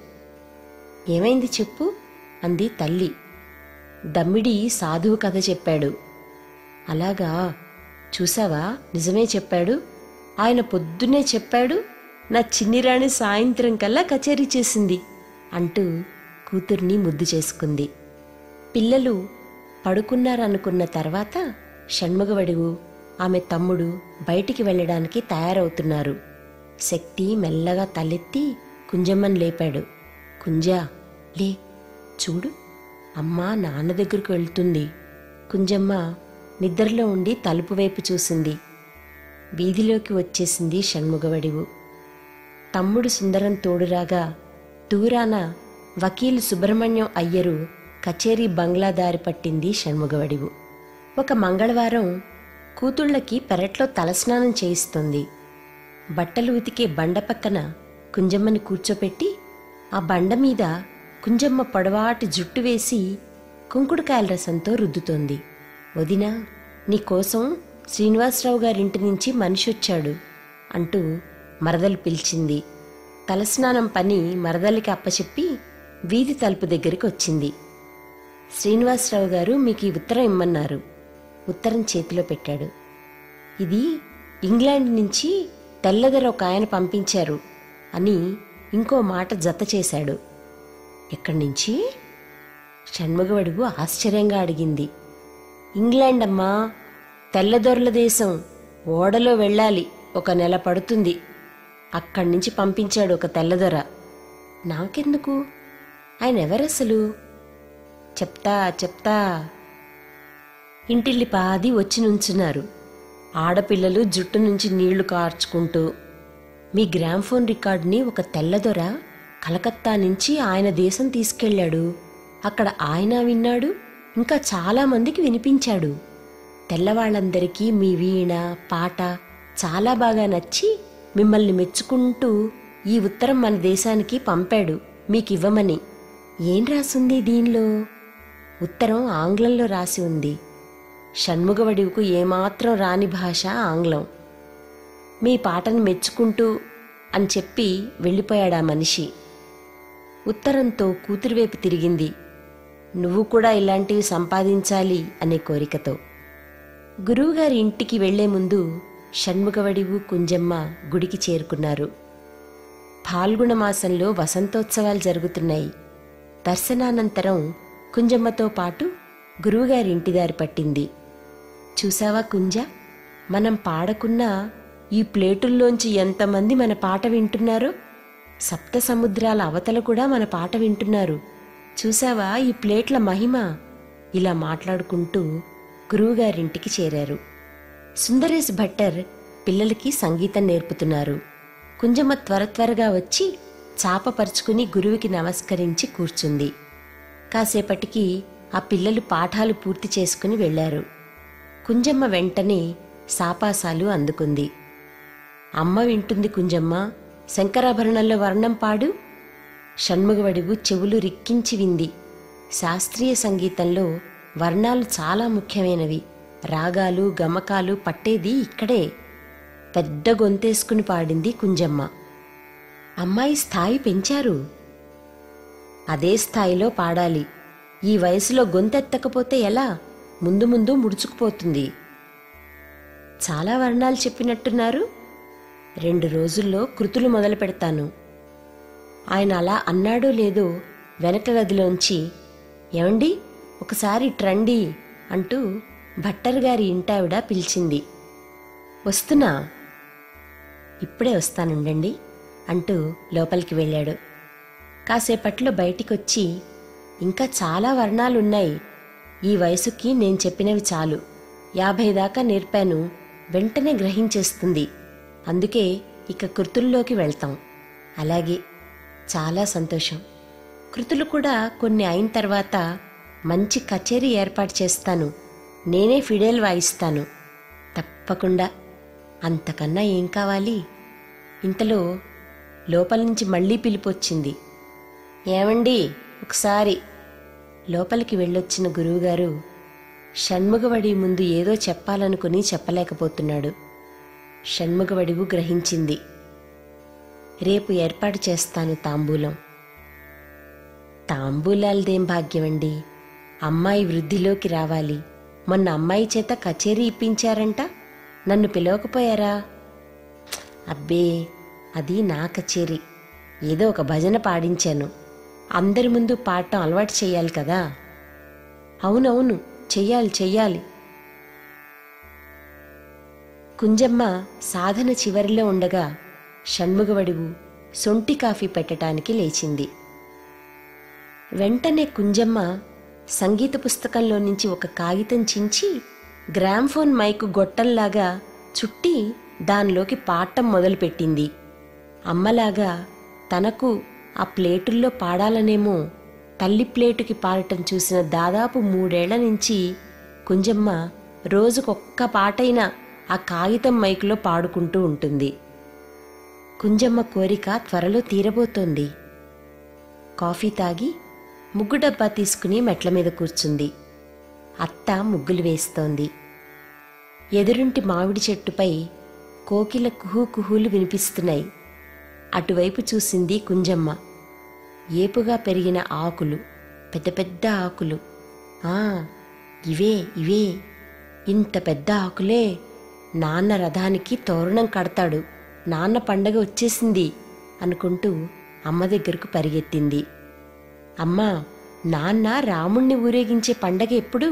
ఏమైంది చెప్పు అంది తల్లి దమ్మిడి సాధువు కథ చెప్పాడు అలాగా చూసావా నిజమే చెప్పాడు ఆయన పొద్దున్నే చెప్పాడు నా చిన్నిరాణి సాయంత్రం కల్లా కచేరీ చేసింది అంటూ కూతుర్ని ముద్దు చేసుకుంది పిల్లలు పడుకున్నారనుకున్న తర్వాత షణ్ముగవడివు ఆమె తమ్ముడు బయటికి వెళ్ళడానికి తయారవుతున్నారు శక్తి మెల్లగా తలెత్తి కుంజమ్మని లేపాడు కుంజా లే చూడు అమ్మ నాన్న దగ్గరకు వెళ్తుంది కుంజమ్మ నిద్రలో ఉండి తలుపు వైపు చూసింది వీధిలోకి వచ్చేసింది షణ్ముగవడివు తమ్ముడు సుందరం తోడురాగా దూరాన వకీలు సుబ్రహ్మణ్యం అయ్యరు కచేరీ బంగ్లా దారి పట్టింది షణ్ముగవడివు ఒక మంగళవారం కూతుళ్ళకి పెరట్లో తలస్నానం చేయిస్తుంది బట్టలు ఉతికే బండ పక్కన కుంజమ్మని కూర్చోపెట్టి ఆ బండ మీద కుంజమ్మ పొడవాటి జుట్టు వేసి కుంకుడుకాయల రసంతో రుద్దుతోంది వదినా నీకోసం శ్రీనివాసరావు గారింటి నుంచి మనిషి వచ్చాడు అంటూ మరదలు పిలిచింది తలస్నానం పని మరదలికి అప్పచెప్పి వీధి తలుపు దగ్గరికి వచ్చింది శ్రీనివాసరావు గారు మీకు ఈ ఉత్తరం ఇమ్మన్నారు ఉత్తరం చేతిలో పెట్టాడు ఇది ఇంగ్లాండ్ నుంచి తెల్లదర ఒక ఆయన పంపించారు అని ఇంకో మాట జత చేశాడు ఎక్కడి నుంచి షణ్ముగవడుగు ఆశ్చర్యంగా అడిగింది ఇంగ్లాండ్ అమ్మా తెల్లదొరల దేశం ఓడలో వెళ్ళాలి ఒక నెల పడుతుంది అక్కడి నుంచి పంపించాడు ఒక తెల్లదొర నాకెందుకు ఆయన ఎవరసలు చెప్తా చెప్తా ఇంటిల్లి పాది వచ్చి నుంచున్నారు ఆడపిల్లలు జుట్టు నుంచి నీళ్లు కార్చుకుంటూ మీ గ్రామ్ఫోన్ రికార్డుని ఒక తెల్లదొర కలకత్తా నుంచి ఆయన దేశం తీసుకెళ్ళాడు అక్కడ ఆయన విన్నాడు ఇంకా చాలా మందికి వినిపించాడు తెల్లవాళ్ళందరికీ మీ వీణ పాట చాలా బాగా నచ్చి మిమ్మల్ని మెచ్చుకుంటూ ఈ ఉత్తరం మన దేశానికి పంపాడు మీకివ్వమని ఏం రాసుంది దీనిలో ఉత్తరం ఆంగ్లంలో రాసి ఉంది షణ్ముగవడివుకు ఏమాత్రం రాని భాష ఆంగ్లం మీ పాటను మెచ్చుకుంటూ అని చెప్పి వెళ్ళిపోయాడా మనిషి ఉత్తరంతో కూతురు వైపు తిరిగింది నువ్వు కూడా ఇలాంటివి సంపాదించాలి అనే కోరికతో గురువుగారి ఇంటికి వెళ్లే ముందు షణ్ముఖవడివు కుంజమ్మ గుడికి చేరుకున్నారు పాల్గొన మాసంలో వసంతోత్సవాలు జరుగుతున్నాయి దర్శనానంతరం కుంజమ్మతో పాటు గురువుగారి ఇంటి దారి పట్టింది చూసావా కుంజ మనం పాడకున్నా ఈ ప్లేటుల్లోంచి ఎంతమంది మన పాట వింటున్నారో సప్త సముద్రాల అవతల కూడా మన పాట వింటున్నారు చూసావా ఈ ప్లేట్ల మహిమ ఇలా మాట్లాడుకుంటూ గురువుగారింటికి చేరారు సుందరేశ్ భట్టర్ పిల్లలకి సంగీతం నేర్పుతున్నారు కుంజమ్మ త్వర త్వరగా వచ్చి చాప పరుచుకుని గురువుకి నమస్కరించి కూర్చుంది కాసేపటికి ఆ పిల్లలు పాఠాలు పూర్తి చేసుకుని వెళ్లారు కుంజమ్మ వెంటనే సాపాసాలు అందుకుంది అమ్మ వింటుంది కుంజమ్మ శంకరాభరణంలో వర్ణం పాడు షణ్ముగవడివు చెవులు రిక్కించి వింది శాస్త్రీయ సంగీతంలో వర్ణాలు చాలా ముఖ్యమైనవి రాగాలు గమకాలు పట్టేది ఇక్కడే పెద్ద గొంతేసుకుని పాడింది కుంజమ్మ అమ్మాయి స్థాయి పెంచారు అదే స్థాయిలో పాడాలి ఈ వయసులో గొంతెత్తకపోతే ఎలా ముందు ముందు ముడుచుకుపోతుంది చాలా వర్ణాలు చెప్పినట్టున్నారు రెండు రోజుల్లో కృతులు మొదలు పెడతాను ఆయన అలా అన్నాడో లేదో వెనక గదిలోంచి ఏమండి ఒకసారి ట్రండి అంటూ భట్టర్ గారి ఇంటావిడ పిలిచింది వస్తున్నా ఇప్పుడే వస్తానుండండి అంటూ లోపలికి వెళ్ళాడు కాసేపట్లో బయటికొచ్చి ఇంకా చాలా వర్ణాలున్నాయి ఈ వయసుకి నేను చెప్పినవి చాలు యాభై దాకా నేర్పాను వెంటనే గ్రహించేస్తుంది అందుకే ఇక కృతుల్లోకి వెళ్తాం అలాగే చాలా సంతోషం కృతులు కూడా కొన్ని అయిన తర్వాత మంచి కచేరీ ఏర్పాటు చేస్తాను నేనే ఫిడేల్ వాయిస్తాను తప్పకుండా అంతకన్నా ఏం కావాలి ఇంతలో లోపల నుంచి మళ్ళీ పిలిపొచ్చింది ఏమండి ఒకసారి లోపలికి వెళ్ళొచ్చిన గురువుగారు షణ్ముగవడి ముందు ఏదో చెప్పాలనుకుని చెప్పలేకపోతున్నాడు షణ్ముగవడివు గ్రహించింది రేపు ఏర్పాటు చేస్తాను తాంబూలం తాంబూలాలదేం భాగ్యమండి అమ్మాయి వృద్ధిలోకి రావాలి మొన్న అమ్మాయి చేత కచేరీ ఇప్పించారంట నన్ను పిలవకపోయారా అబ్బే అది నా కచేరీ ఏదో ఒక భజన పాడించాను అందరి ముందు పాడటం అలవాటు చేయాలి కదా అవునవును చెయ్యాలి చెయ్యాలి కుంజమ్మ సాధన చివరిలో ఉండగా షణ్ముగవడివు సొంటి కాఫీ పెట్టడానికి లేచింది వెంటనే కుంజమ్మ సంగీత పుస్తకంలో నుంచి ఒక కాగితం చించి గ్రామ్ఫోన్ మైకు గొట్టంలాగా చుట్టి దానిలోకి పాడటం మొదలుపెట్టింది అమ్మలాగా తనకు ఆ ప్లేటుల్లో పాడాలనేమో తల్లి ప్లేటుకి పాడటం చూసిన దాదాపు మూడేళ్ల నుంచి కుంజమ్మ రోజుకొక్క పాటైనా ఆ కాగితం మైకులో పాడుకుంటూ ఉంటుంది కుంజమ్మ కోరిక త్వరలో తీరబోతోంది కాఫీ తాగి ముగ్గు డబ్బా తీసుకుని మెట్ల మీద కూర్చుంది అత్త ముగ్గులు వేస్తోంది ఎదురుంటి మామిడి చెట్టుపై కోకిల కుహూ కుహూలు వినిపిస్తున్నాయి అటువైపు చూసింది కుంజమ్మ ఏపుగా పెరిగిన ఆకులు పెద్ద పెద్ద ఆకులు ఆ ఇవే ఇవే ఇంత పెద్ద ఆకులే నాన్న రథానికి తోరణం కడతాడు నాన్న పండగ వచ్చేసింది అనుకుంటూ అమ్మ దగ్గరకు పరిగెత్తింది అమ్మా నాన్న రాముణ్ణి ఊరేగించే పండగ ఎప్పుడు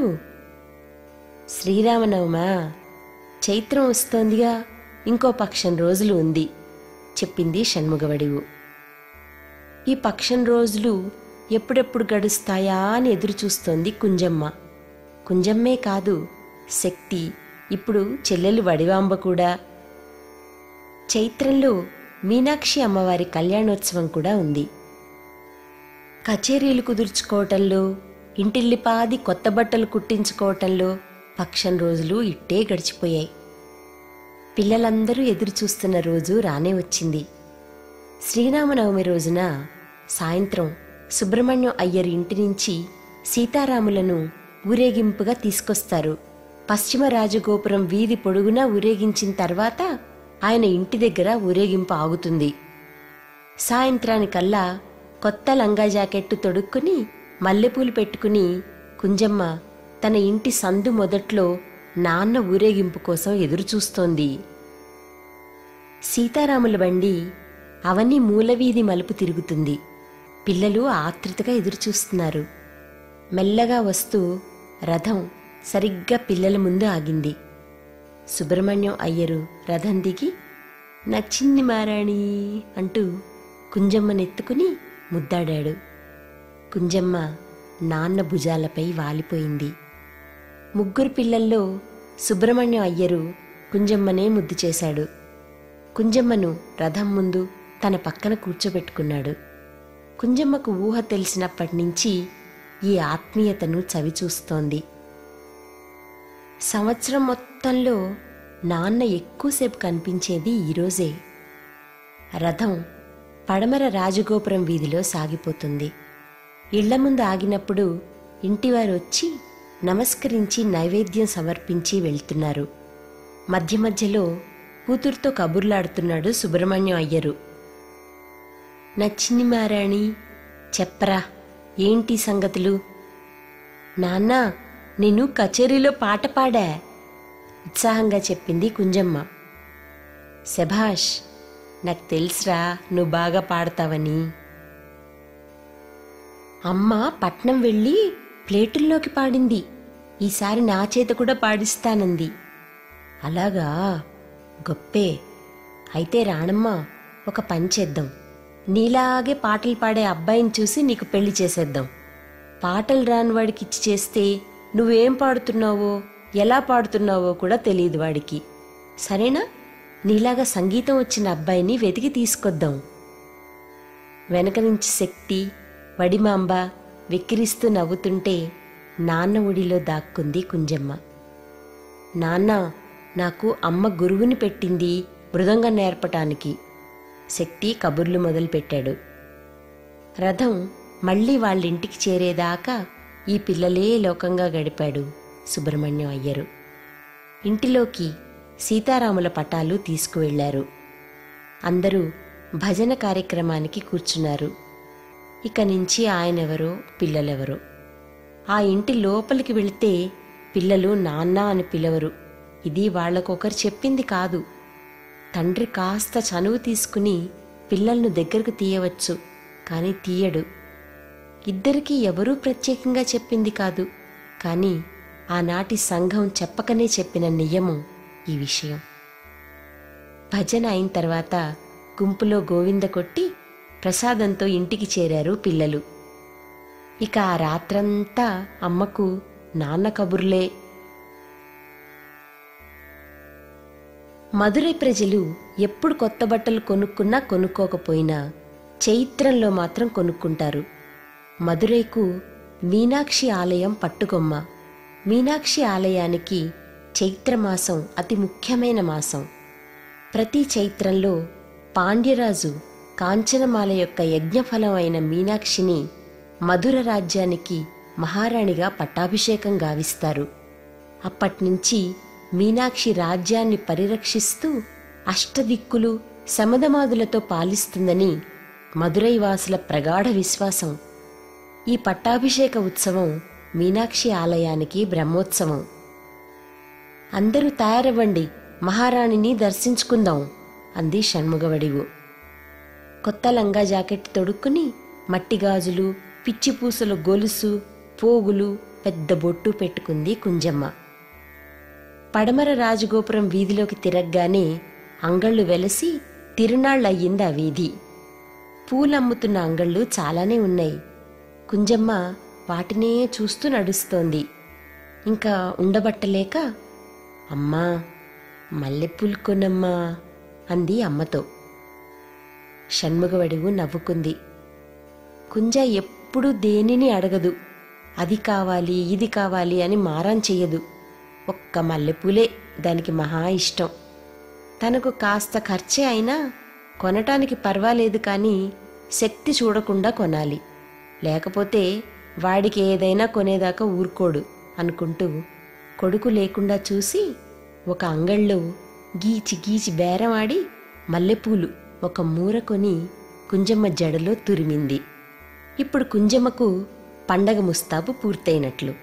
శ్రీరామనవమా చైత్రం వస్తోందిగా ఇంకో పక్షం రోజులు ఉంది చెప్పింది షణ్ముగవడివు ఈ పక్షం రోజులు ఎప్పుడెప్పుడు గడుస్తాయా అని ఎదురు చూస్తోంది కుంజమ్మ కుంజమ్మే కాదు శక్తి ఇప్పుడు చెల్లెలు వడివాంబ కూడా చైత్రంలో మీనాక్షి అమ్మవారి కళ్యాణోత్సవం కూడా ఉంది కచేరీలు కుదుర్చుకోవటంలో ఇంటిల్లిపాది కొత్త బట్టలు కుట్టించుకోవటంలో పక్షం రోజులు ఇట్టే గడిచిపోయాయి పిల్లలందరూ ఎదురు చూస్తున్న రోజు రానే వచ్చింది శ్రీరామనవమి రోజున సాయంత్రం సుబ్రహ్మణ్యం అయ్యర్ ఇంటి నుంచి సీతారాములను ఊరేగింపుగా తీసుకొస్తారు పశ్చిమ రాజగోపురం వీధి పొడుగునా ఊరేగించిన తర్వాత ఆయన ఇంటి దగ్గర ఊరేగింపు ఆగుతుంది సాయంత్రానికల్లా కొత్త లంగా జాకెట్టు తొడుక్కుని మల్లెపూలు పెట్టుకుని కుంజమ్మ తన ఇంటి సందు మొదట్లో నాన్న ఊరేగింపు కోసం ఎదురుచూస్తోంది సీతారాముల బండి అవని మూలవీధి మలుపు తిరుగుతుంది పిల్లలు ఆతృతగా ఎదురుచూస్తున్నారు మెల్లగా వస్తూ రథం సరిగ్గా పిల్లల ముందు ఆగింది సుబ్రహ్మణ్యం అయ్యరు రథం దిగి నా చిన్ని మారాణి అంటూ కుంజమ్మనెత్తుకుని ముద్దాడాడు కుంజమ్మ నాన్న భుజాలపై వాలిపోయింది ముగ్గురు పిల్లల్లో సుబ్రహ్మణ్యం అయ్యరు కుంజమ్మనే ముద్దు చేశాడు కుంజమ్మను రథం ముందు తన పక్కన కూర్చోబెట్టుకున్నాడు కుంజమ్మకు ఊహ తెలిసినప్పటి నుంచి ఈ ఆత్మీయతను చవిచూస్తోంది సంవత్సరం మొత్తంలో నాన్న ఎక్కువసేపు కనిపించేది ఈరోజే రథం పడమర రాజగోపురం వీధిలో సాగిపోతుంది ఇళ్ల ముందు ఆగినప్పుడు ఇంటివారు వచ్చి నమస్కరించి నైవేద్యం సమర్పించి వెళ్తున్నారు మధ్య మధ్యలో కూతురుతో కబుర్లాడుతున్నాడు సుబ్రహ్మణ్యం అయ్యరు నచ్చింది మారాణి చెప్పరా ఏంటి సంగతులు నాన్నా నేను కచేరీలో పాట పాడా ఉత్సాహంగా చెప్పింది కుంజమ్మ శభాష్ నాకు తెలుసురా నువ్వు బాగా పాడతావని అమ్మ పట్నం వెళ్ళి ప్లేటుల్లోకి పాడింది ఈసారి నా చేత కూడా పాడిస్తానంది అలాగా గొప్పే అయితే రాణమ్మ ఒక పని చేద్దాం నీలాగే పాటలు పాడే అబ్బాయిని చూసి నీకు పెళ్లి చేసేద్దాం పాటలు రాని వాడికి ఇచ్చి చేస్తే నువ్వేం పాడుతున్నావో ఎలా పాడుతున్నావో కూడా తెలియదు వాడికి సరేనా నీలాగా సంగీతం వచ్చిన అబ్బాయిని వెతికి తీసుకొద్దాం వెనక నుంచి శక్తి వడిమాంబ వెక్కిరిస్తూ నవ్వుతుంటే నాన్న ఒడిలో దాక్కుంది కుంజమ్మ నాన్న నాకు అమ్మ గురువుని పెట్టింది మృదంగం నేర్పటానికి శక్తి కబుర్లు మొదలుపెట్టాడు రథం మళ్ళీ వాళ్ళింటికి చేరేదాకా ఈ పిల్లలే లోకంగా గడిపాడు సుబ్రహ్మణ్యం అయ్యరు ఇంటిలోకి సీతారాముల పటాలు తీసుకువెళ్లారు అందరూ భజన కార్యక్రమానికి కూర్చున్నారు ఇక నుంచి ఆయనెవరో పిల్లలెవరో ఆ ఇంటి లోపలికి వెళితే పిల్లలు నాన్న అని పిలవరు ఇది వాళ్లకొకరు చెప్పింది కాదు తండ్రి కాస్త చనువు తీసుకుని పిల్లలను దగ్గరకు తీయవచ్చు కానీ తీయడు ఇద్దరికీ ఎవరూ ప్రత్యేకంగా చెప్పింది కాదు కానీ ఆనాటి సంఘం చెప్పకనే చెప్పిన నియమం ఈ విషయం భజన అయిన తర్వాత గుంపులో గోవింద కొట్టి ప్రసాదంతో ఇంటికి చేరారు పిల్లలు ఇక ఆ రాత్రంతా అమ్మకు నాన్న కబుర్లే మదురై ప్రజలు ఎప్పుడు కొత్త బట్టలు కొనుక్కున్నా కొనుక్కోకపోయినా చైత్రంలో మాత్రం కొనుక్కుంటారు మదురైకు మీనాక్షి ఆలయం పట్టుకొమ్మ మీనాక్షి ఆలయానికి చైత్రమాసం అతి ముఖ్యమైన మాసం ప్రతి చైత్రంలో పాండ్యరాజు కాంచనమాల యొక్క యజ్ఞఫలం అయిన మీనాక్షిని మధుర రాజ్యానికి మహారాణిగా పట్టాభిషేకం గావిస్తారు అప్పట్నుంచి మీనాక్షి రాజ్యాన్ని పరిరక్షిస్తూ అష్టదిక్కులు సమదమాదులతో పాలిస్తుందని మదురై వాసుల ప్రగాఢ విశ్వాసం ఈ పట్టాభిషేక ఉత్సవం మీనాక్షి ఆలయానికి బ్రహ్మోత్సవం అందరూ తయారవ్వండి మహారాణిని దర్శించుకుందాం అంది షణ్ముగవడివు కొత్త లంగా జాకెట్ తొడుక్కుని మట్టి గాజులు పిచ్చిపూసల గొలుసు పోగులు పెద్ద బొట్టు పెట్టుకుంది కుంజమ్మ పడమర రాజగోపురం వీధిలోకి తిరగ్గానే అంగళ్ళు వెలసి తిరునాళ్ళయ్యింది ఆ వీధి పూలమ్ముతున్న అంగళ్ళు చాలానే ఉన్నాయి కుంజమ్మ వాటినే చూస్తూ నడుస్తోంది ఇంకా ఉండబట్టలేక అమ్మా మల్లెపూలు కొనమ్మా అంది అమ్మతో షణ్ముగవడువు నవ్వుకుంది కుంజ ఎప్పుడూ దేనిని అడగదు అది కావాలి ఇది కావాలి అని మారాం చెయ్యదు ఒక్క మల్లెపూలే దానికి మహా ఇష్టం తనకు కాస్త ఖర్చే అయినా కొనటానికి పర్వాలేదు కానీ శక్తి చూడకుండా కొనాలి లేకపోతే వాడికి ఏదైనా కొనేదాకా ఊరుకోడు అనుకుంటూ కొడుకు లేకుండా చూసి ఒక అంగళ్ళో గీచి గీచి బేరమాడి మల్లెపూలు ఒక మూర కొని కుంజమ్మ జడలో తురిమింది ఇప్పుడు కుంజమ్మకు పండగ ముస్తాబు పూర్తయినట్లు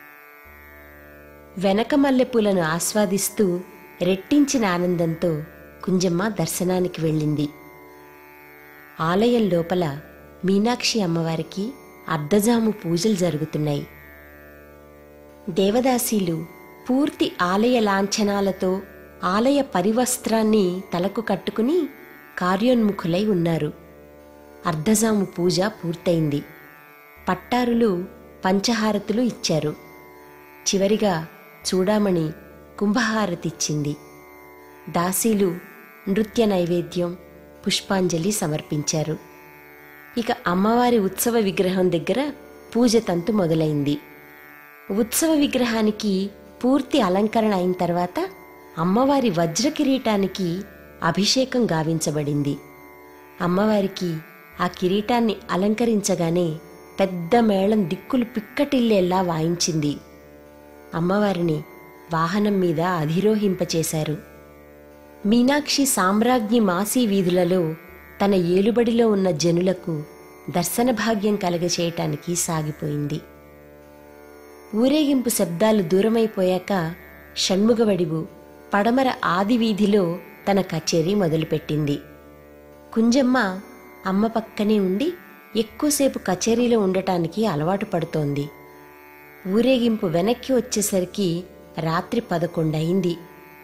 వెనక మల్లెపూలను ఆస్వాదిస్తూ రెట్టించిన ఆనందంతో కుంజమ్మ దర్శనానికి వెళ్ళింది ఆలయం లోపల మీనాక్షి అమ్మవారికి అర్ధజాము పూజలు జరుగుతున్నాయి దేవదాసీలు పూర్తి ఆలయ లాంఛనాలతో ఆలయ పరివస్త్రాన్ని తలకు కట్టుకుని కార్యోన్ముఖులై ఉన్నారు అర్ధజాము పూజ పూర్తయింది పట్టారులు పంచహారతులు ఇచ్చారు చివరిగా చూడామణి కుంభహారతిచ్చింది దాసీలు నృత్య నైవేద్యం పుష్పాంజలి సమర్పించారు ఇక అమ్మవారి ఉత్సవ విగ్రహం దగ్గర పూజ తంతు మొదలైంది ఉత్సవ విగ్రహానికి పూర్తి అలంకరణ అయిన తర్వాత అమ్మవారి వజ్ర కిరీటానికి అభిషేకం గావించబడింది అమ్మవారికి ఆ కిరీటాన్ని అలంకరించగానే పెద్ద మేళం దిక్కులు పిక్కటిల్లేలా వాయించింది అమ్మవారిని వాహనం మీద అధిరోహింపచేశారు మీనాక్షి సామ్రాజ్ఞి మాసీ వీధులలో తన ఏలుబడిలో ఉన్న జనులకు దర్శన భాగ్యం కలగచేయటానికి సాగిపోయింది ఊరేగింపు శబ్దాలు దూరమైపోయాక షణ్ముగవడివు పడమర ఆది వీధిలో తన కచేరీ మొదలుపెట్టింది కుంజమ్మ అమ్మ పక్కనే ఉండి ఎక్కువసేపు కచేరీలో ఉండటానికి అలవాటు పడుతోంది ఊరేగింపు వెనక్కి వచ్చేసరికి రాత్రి పదకొండయింది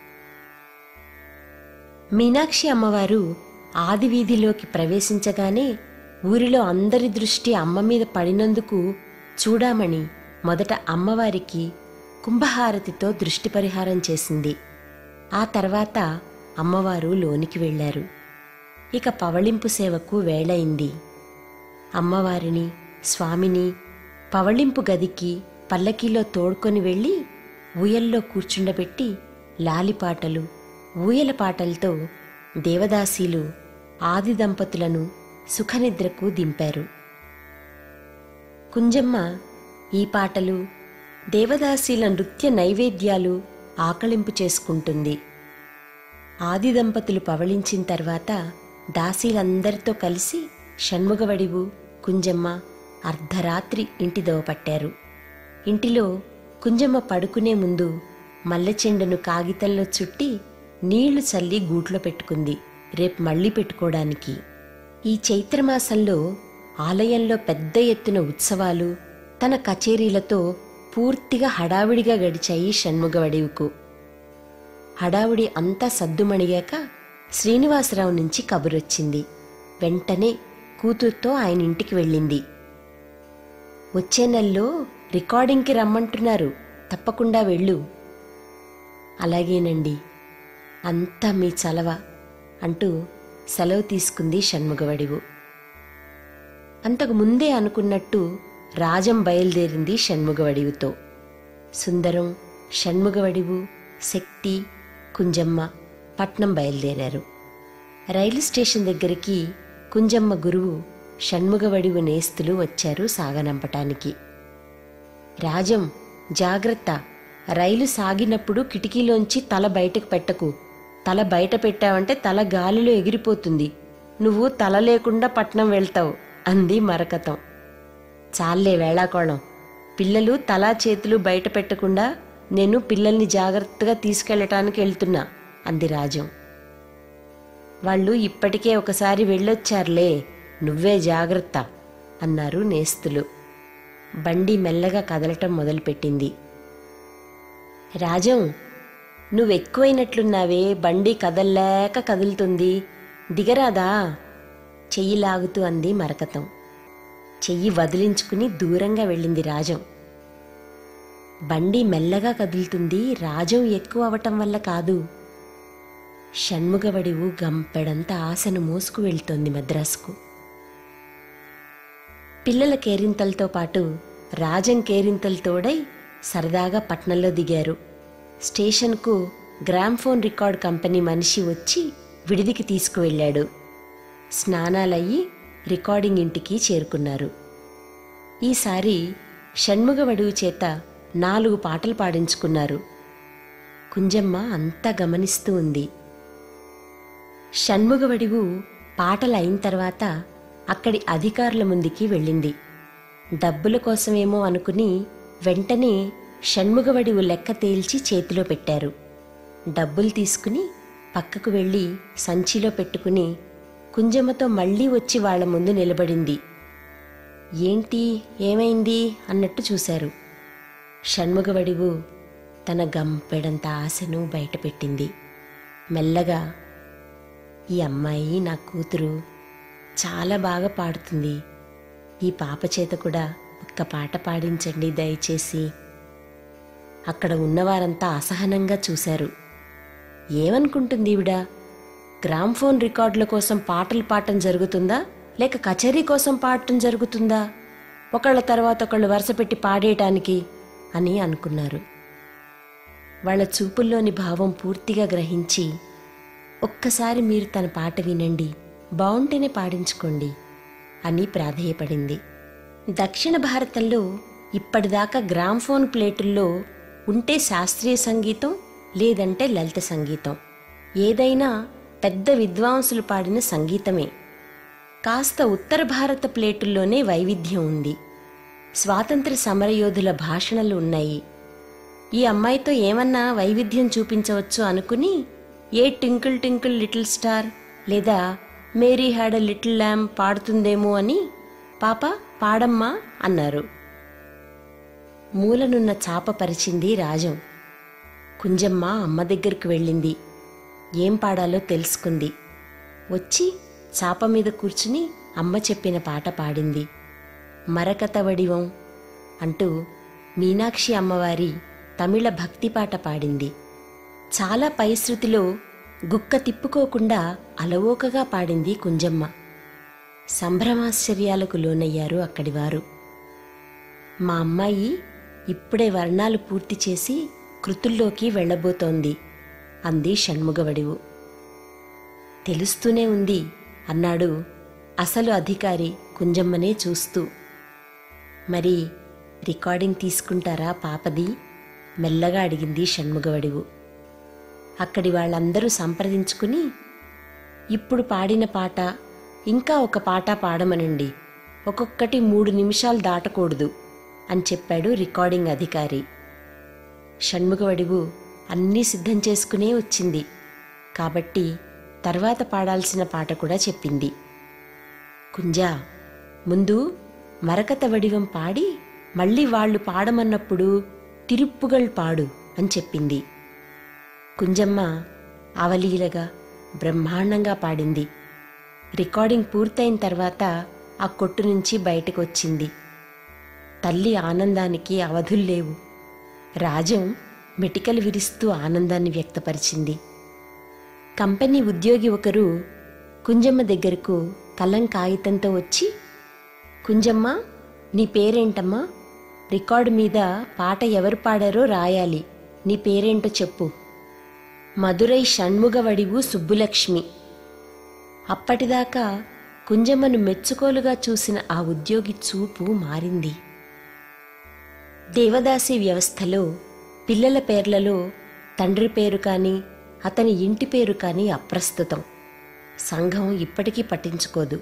మీనాక్షి అమ్మవారు ఆది వీధిలోకి ప్రవేశించగానే ఊరిలో అందరి దృష్టి అమ్మ మీద పడినందుకు చూడామణి మొదట అమ్మవారికి కుంభహారతితో దృష్టి పరిహారం చేసింది ఆ తర్వాత అమ్మవారు లోనికి వెళ్లారు ఇక పవళింపు సేవకు వేళయింది అమ్మవారిని స్వామిని పవళింపు గదికి పల్లకీలో తోడ్కొని వెళ్ళి ఊయల్లో కూర్చుండబెట్టి లాలిపాటలు ఊయల పాటలతో దేవదాసీలు ఆది దంపతులను సుఖనిద్రకు దింపారు కుంజమ్మ ఈ పాటలు దేవదాసీల నృత్య నైవేద్యాలు ఆకళింపు చేసుకుంటుంది ఆది దంపతులు పవళించిన తర్వాత దాసీలందరితో కలిసి షణ్ముగవడివు కుంజమ్మ అర్ధరాత్రి ఇంటి దోవపట్టారు ఇంటిలో కుంజమ్మ పడుకునే ముందు మల్లెచెండును కాగితంలో చుట్టి నీళ్లు చల్లి గూట్లో పెట్టుకుంది రేపు మళ్ళీ పెట్టుకోవడానికి ఈ చైత్రమాసంలో ఆలయంలో పెద్ద ఎత్తున ఉత్సవాలు తన కచేరీలతో పూర్తిగా హడావిడిగా గడిచాయి షణ్ముగవడివుకు హడావుడి అంతా సద్దుమణిగాక శ్రీనివాసరావు నుంచి కబురొచ్చింది వెంటనే కూతుర్తో ఆయన ఇంటికి వెళ్ళింది వచ్చే నెలలో రికార్డింగ్కి రమ్మంటున్నారు తప్పకుండా వెళ్ళు అలాగేనండి అంతా మీ చలవ అంటూ సెలవు తీసుకుంది షణ్ముగవడివు అంతకు ముందే అనుకున్నట్టు రాజం బయలుదేరింది షణ్ముగవడివుతో సుందరం షణ్ముగవడివు శక్తి కుంజమ్మ పట్నం బయలుదేరారు రైలు స్టేషన్ దగ్గరికి కుంజమ్మ గురువు షణ్ముగవడివు నేస్తులు వచ్చారు సాగనంపటానికి రాజం జాగ్రత్త రైలు సాగినప్పుడు కిటికీలోంచి తల బయటకు పెట్టకు తల బయట పెట్టావంటే తల గాలిలో ఎగిరిపోతుంది నువ్వు తల లేకుండా పట్నం వెళ్తావు అంది మరకతం చాలే వేళాకోళం పిల్లలు తలా చేతులు బయట పెట్టకుండా నేను పిల్లల్ని జాగ్రత్తగా తీసుకెళ్ళటానికి వెళ్తున్నా అంది రాజం వాళ్ళు ఇప్పటికే ఒకసారి వెళ్ళొచ్చారులే నువ్వే జాగ్రత్త అన్నారు నేస్తులు బండి మెల్లగా కదలటం మొదలుపెట్టింది రాజం నువ్వెక్కువైనట్లున్నావే బండి కదల్లేక కదులుతుంది దిగరాదా చెయ్యి లాగుతూ అంది మరకతం చెయ్యి వదిలించుకుని దూరంగా వెళ్ళింది రాజం బండి మెల్లగా కదులుతుంది రాజం ఎక్కువ అవటం వల్ల కాదు షణ్ముగవడివు గంపెడంత ఆశను మోసుకు వెళ్తోంది మద్రాసుకు పిల్లల కేరింతలతో పాటు రాజం కేరింతలతోడై సరదాగా పట్నంలో దిగారు స్టేషన్కు గ్రామ్ఫోన్ రికార్డ్ కంపెనీ మనిషి వచ్చి విడిదికి తీసుకువెళ్ళాడు స్నానాలయ్యి రికార్డింగ్ ఇంటికి చేరుకున్నారు ఈసారి షణ్ముగవడువు చేత నాలుగు పాటలు పాడించుకున్నారు కుంజమ్మ అంతా గమనిస్తూ ఉంది షణ్ముగవడివు పాటలు అయిన తర్వాత అక్కడి అధికారుల ముందుకి వెళ్ళింది డబ్బుల కోసమేమో అనుకుని వెంటనే షణ్ముగవడివు లెక్క తేల్చి చేతిలో పెట్టారు డబ్బులు తీసుకుని పక్కకు వెళ్ళి సంచిలో పెట్టుకుని కుంజమ్మతో మళ్ళీ వచ్చి వాళ్ళ ముందు నిలబడింది ఏంటి ఏమైంది అన్నట్టు చూశారు షణ్ముగవడివు తన గంపెడంత ఆశను బయటపెట్టింది మెల్లగా ఈ అమ్మాయి నా కూతురు చాలా బాగా పాడుతుంది ఈ పాప చేత కూడా ఒక్క పాట పాడించండి దయచేసి అక్కడ ఉన్నవారంతా అసహనంగా చూశారు ఏమనుకుంటుంది ఈవిడ గ్రామ్ఫోన్ రికార్డుల కోసం పాటలు పాడటం జరుగుతుందా లేక కచేరీ కోసం పాడటం జరుగుతుందా ఒకళ్ళ తర్వాత ఒకళ్ళు వరుస పెట్టి పాడేయటానికి అని అనుకున్నారు వాళ్ళ చూపుల్లోని భావం పూర్తిగా గ్రహించి ఒక్కసారి మీరు తన పాట వినండి బావుంటేనే పాడించుకోండి అని ప్రాధేయపడింది దక్షిణ భారతంలో ఇప్పటిదాకా గ్రామ్ఫోన్ ప్లేటుల్లో ఉంటే శాస్త్రీయ సంగీతం లేదంటే లలిత సంగీతం ఏదైనా పెద్ద విద్వాంసులు పాడిన సంగీతమే కాస్త ఉత్తర భారత ప్లేటుల్లోనే వైవిధ్యం ఉంది స్వాతంత్ర సమరయోధుల భాషణలు ఉన్నాయి ఈ అమ్మాయితో ఏమన్నా వైవిధ్యం చూపించవచ్చు అనుకుని ఏ టింకిల్ టింకిల్ లిటిల్ స్టార్ లేదా Mary had a little lamb పాడుతుందేమో అని పాప పాడమ్మా అన్నారు మూలనున్న చాప పరిచింది రాజం కుంజమ్మ అమ్మ దగ్గరికి వెళ్ళింది ఏం పాడాలో తెలుసుకుంది వచ్చి చాప మీద కూర్చుని అమ్మ చెప్పిన పాట పాడింది మరకత వడివం అంటూ మీనాక్షి అమ్మవారి తమిళ భక్తి పాట పాడింది చాలా పైశృతిలో గుక్క తిప్పుకోకుండా అలవోకగా పాడింది కుంజమ్మ సంభ్రమాశ్చర్యాలకు లోనయ్యారు అక్కడివారు మా అమ్మాయి ఇప్పుడే వర్ణాలు పూర్తి చేసి కృతుల్లోకి వెళ్ళబోతోంది అంది షణ్ముగవడివు తెలుస్తూనే ఉంది అన్నాడు అసలు అధికారి కుంజమ్మనే చూస్తూ మరి రికార్డింగ్ తీసుకుంటారా పాపది మెల్లగా అడిగింది షణ్ముగవడివు అక్కడి వాళ్ళందరూ సంప్రదించుకుని ఇప్పుడు పాడిన పాట ఇంకా ఒక పాట పాడమనండి ఒక్కొక్కటి మూడు నిమిషాలు దాటకూడదు అని చెప్పాడు రికార్డింగ్ అధికారి షణ్ముగవడివు అన్నీ సిద్ధం చేసుకునే వచ్చింది కాబట్టి తర్వాత పాడాల్సిన పాట కూడా చెప్పింది కుంజా ముందు మరకత వడివం పాడి మళ్ళీ వాళ్ళు పాడమన్నప్పుడు తిరుప్పుగల్ పాడు అని చెప్పింది కుంజమ్మ అవలీలగా బ్రహ్మాండంగా పాడింది రికార్డింగ్ పూర్తయిన తర్వాత ఆ కొట్టు నుంచి బయటకు వచ్చింది తల్లి ఆనందానికి అవధుల్లేవు రాజం మెటికలు విరుస్తూ ఆనందాన్ని వ్యక్తపరిచింది కంపెనీ ఉద్యోగి ఒకరు కుంజమ్మ దగ్గరకు కలం కాగితంతో వచ్చి కుంజమ్మ నీ పేరేంటమ్మా రికార్డు మీద పాట ఎవరు పాడారో రాయాలి నీ పేరేంటో చెప్పు మదురై షణ్ముగవడివు సుబ్బులక్ష్మి అప్పటిదాకా కుంజమ్మను మెచ్చుకోలుగా చూసిన ఆ ఉద్యోగి చూపు మారింది దేవదాసి వ్యవస్థలో పిల్లల పేర్లలో తండ్రి పేరు కానీ అతని ఇంటి పేరు కానీ అప్రస్తుతం సంఘం ఇప్పటికీ పట్టించుకోదు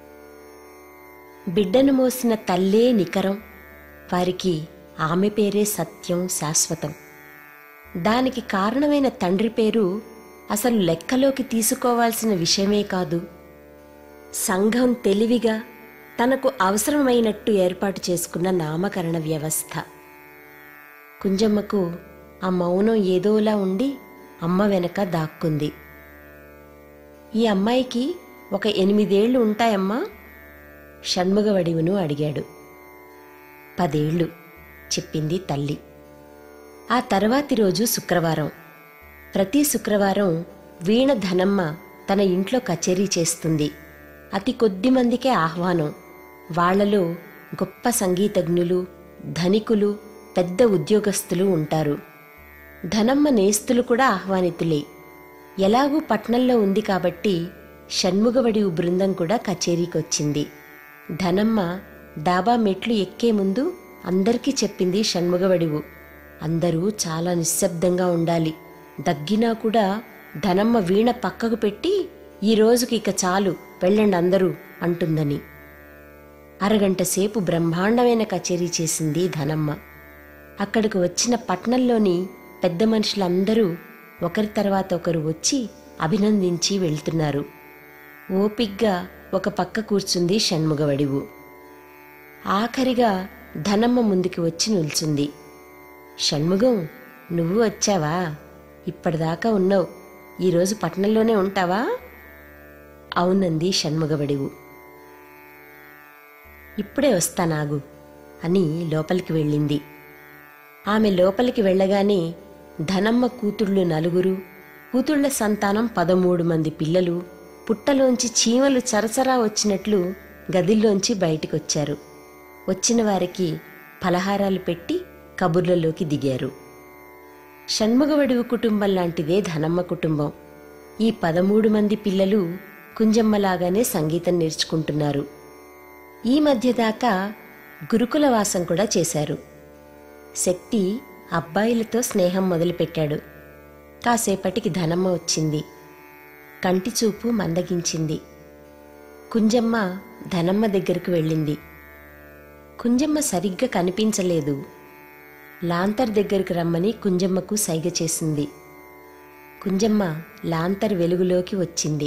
బిడ్డను మోసిన తల్లే నికరం వారికి ఆమె పేరే సత్యం శాశ్వతం దానికి కారణమైన తండ్రి పేరు అసలు లెక్కలోకి తీసుకోవాల్సిన విషయమే కాదు సంఘం తెలివిగా తనకు అవసరమైనట్టు ఏర్పాటు చేసుకున్న నామకరణ వ్యవస్థ కుంజమ్మకు ఆ మౌనం ఏదోలా ఉండి అమ్మ వెనక దాక్కుంది ఈ అమ్మాయికి ఒక ఎనిమిదేళ్లు ఉంటాయమ్మా షణ్ముగవడివును అడిగాడు పదేళ్లు చెప్పింది తల్లి ఆ తర్వాతి రోజు శుక్రవారం ప్రతి శుక్రవారం వీణ ధనమ్మ తన ఇంట్లో కచేరీ చేస్తుంది అతి కొద్ది మందికే ఆహ్వానం వాళ్లలో గొప్ప సంగీతజ్ఞులు ధనికులు పెద్ద ఉద్యోగస్తులు ఉంటారు ధనమ్మ నేస్తులు కూడా ఆహ్వానితులే ఎలాగూ పట్నంలో ఉంది కాబట్టి షణ్ముగవడి బృందం కూడా కచేరీకొచ్చింది ధనమ్మ డాబా మెట్లు ఎక్కే ముందు అందరికీ చెప్పింది షణ్ముగవడివు అందరూ చాలా నిశ్శబ్దంగా ఉండాలి దగ్గినా కూడా ధనమ్మ వీణ పక్కకు పెట్టి ఈ రోజుకి ఇక చాలు వెళ్ళండి అందరూ అంటుందని అరగంట సేపు బ్రహ్మాండమైన కచేరీ చేసింది ధనమ్మ అక్కడికి వచ్చిన పట్నంలోని పెద్ద మనుషులందరూ ఒకరి తర్వాత ఒకరు వచ్చి అభినందించి వెళ్తున్నారు ఓపిగ్గా ఒక పక్క కూర్చుంది షణ్ముగవడివు ఆఖరిగా ధనమ్మ ముందుకి వచ్చి నిల్చుంది షణ్ముగం నువ్వు వచ్చావా ఇప్పటిదాకా ఉన్నావు ఈరోజు పట్నంలోనే ఉంటావా అవునంది షణ్ముగవడివు ఇప్పుడే వస్తానాగు అని లోపలికి వెళ్ళింది ఆమె లోపలికి వెళ్ళగానే ధనమ్మ కూతుళ్ళు నలుగురు కూతుళ్ల సంతానం పదమూడు మంది పిల్లలు పుట్టలోంచి చీమలు చరచరా వచ్చినట్లు గదిలోంచి బయటికొచ్చారు వచ్చిన వారికి ఫలహారాలు పెట్టి కబుర్లలోకి దిగారు షణ్ముగవడివు కుటుంబం లాంటిదే ధనమ్మ కుటుంబం ఈ పదమూడు మంది పిల్లలు కుంజమ్మలాగానే సంగీతం నేర్చుకుంటున్నారు ఈ మధ్య దాకా గురుకుల వాసం కూడా చేశారు శక్తి అబ్బాయిలతో స్నేహం మొదలుపెట్టాడు కాసేపటికి ధనమ్మ వచ్చింది కంటి చూపు మందగించింది కుంజమ్మ ధనమ్మ దగ్గరకు వెళ్ళింది కుంజమ్మ సరిగ్గా కనిపించలేదు లాంతర్ దగ్గరకు రమ్మని కుంజమ్మకు సైగ చేసింది కుంజమ్మ లాంతర్ వెలుగులోకి వచ్చింది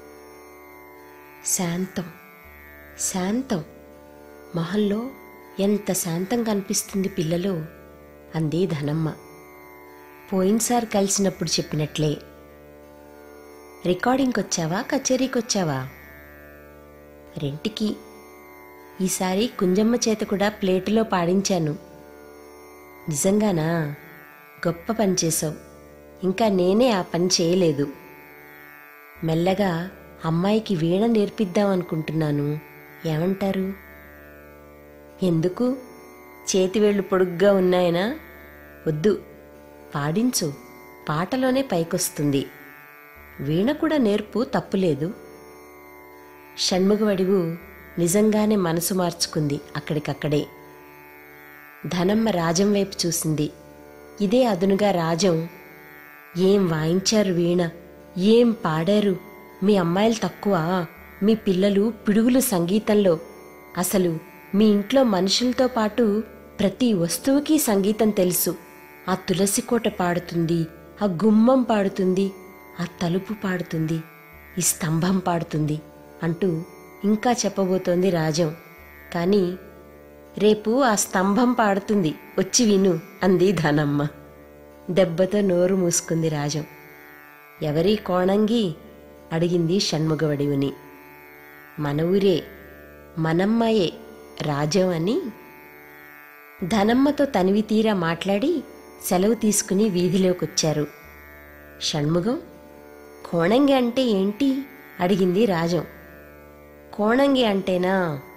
శాంతం శాంతం మొహంలో ఎంత శాంతం కనిపిస్తుంది పిల్లలో అంది ధనమ్మ పోయినసారి కలిసినప్పుడు చెప్పినట్లే రికార్డింగ్కి వచ్చావా కచేరీకి వచ్చావా రెంటికి ఈసారి కుంజమ్మ చేత కూడా ప్లేటులో పాడించాను నిజంగానా గొప్ప పని చేసావు ఇంకా నేనే ఆ పని చేయలేదు మెల్లగా అమ్మాయికి వీణ నేర్పిద్దాం అనుకుంటున్నాను ఏమంటారు ఎందుకు చేతివేళ్లు పొడుగ్గా ఉన్నాయనా వద్దు పాడించు పాటలోనే పైకొస్తుంది వీణ కూడా నేర్పు తప్పులేదు షణ్ముగవడివు నిజంగానే మనసు మార్చుకుంది అక్కడికక్కడే ధనమ్మ రాజం వైపు చూసింది ఇదే అదునుగా రాజం ఏం వాయించారు వీణ ఏం పాడారు మీ అమ్మాయిలు తక్కువ మీ పిల్లలు పిడుగులు సంగీతంలో అసలు మీ ఇంట్లో మనుషులతో పాటు ప్రతి వస్తువుకి సంగీతం తెలుసు ఆ తులసి కోట పాడుతుంది ఆ గుమ్మం పాడుతుంది ఆ తలుపు పాడుతుంది ఈ స్తంభం పాడుతుంది అంటూ ఇంకా చెప్పబోతోంది రాజం కానీ రేపు ఆ స్తంభం పాడుతుంది వచ్చి విను అంది ధనమ్మ దెబ్బతో నోరు మూసుకుంది రాజం ఎవరి కోణంగి అడిగింది షణ్ముగవడివుని మన ఊరే మనమ్మాయే రాజం అని ధనమ్మతో తనివి తీరా మాట్లాడి సెలవు తీసుకుని వీధిలోకొచ్చారు షణ్ముగం కోణంగి అంటే ఏంటి అడిగింది రాజం కోణంగి అంటేనా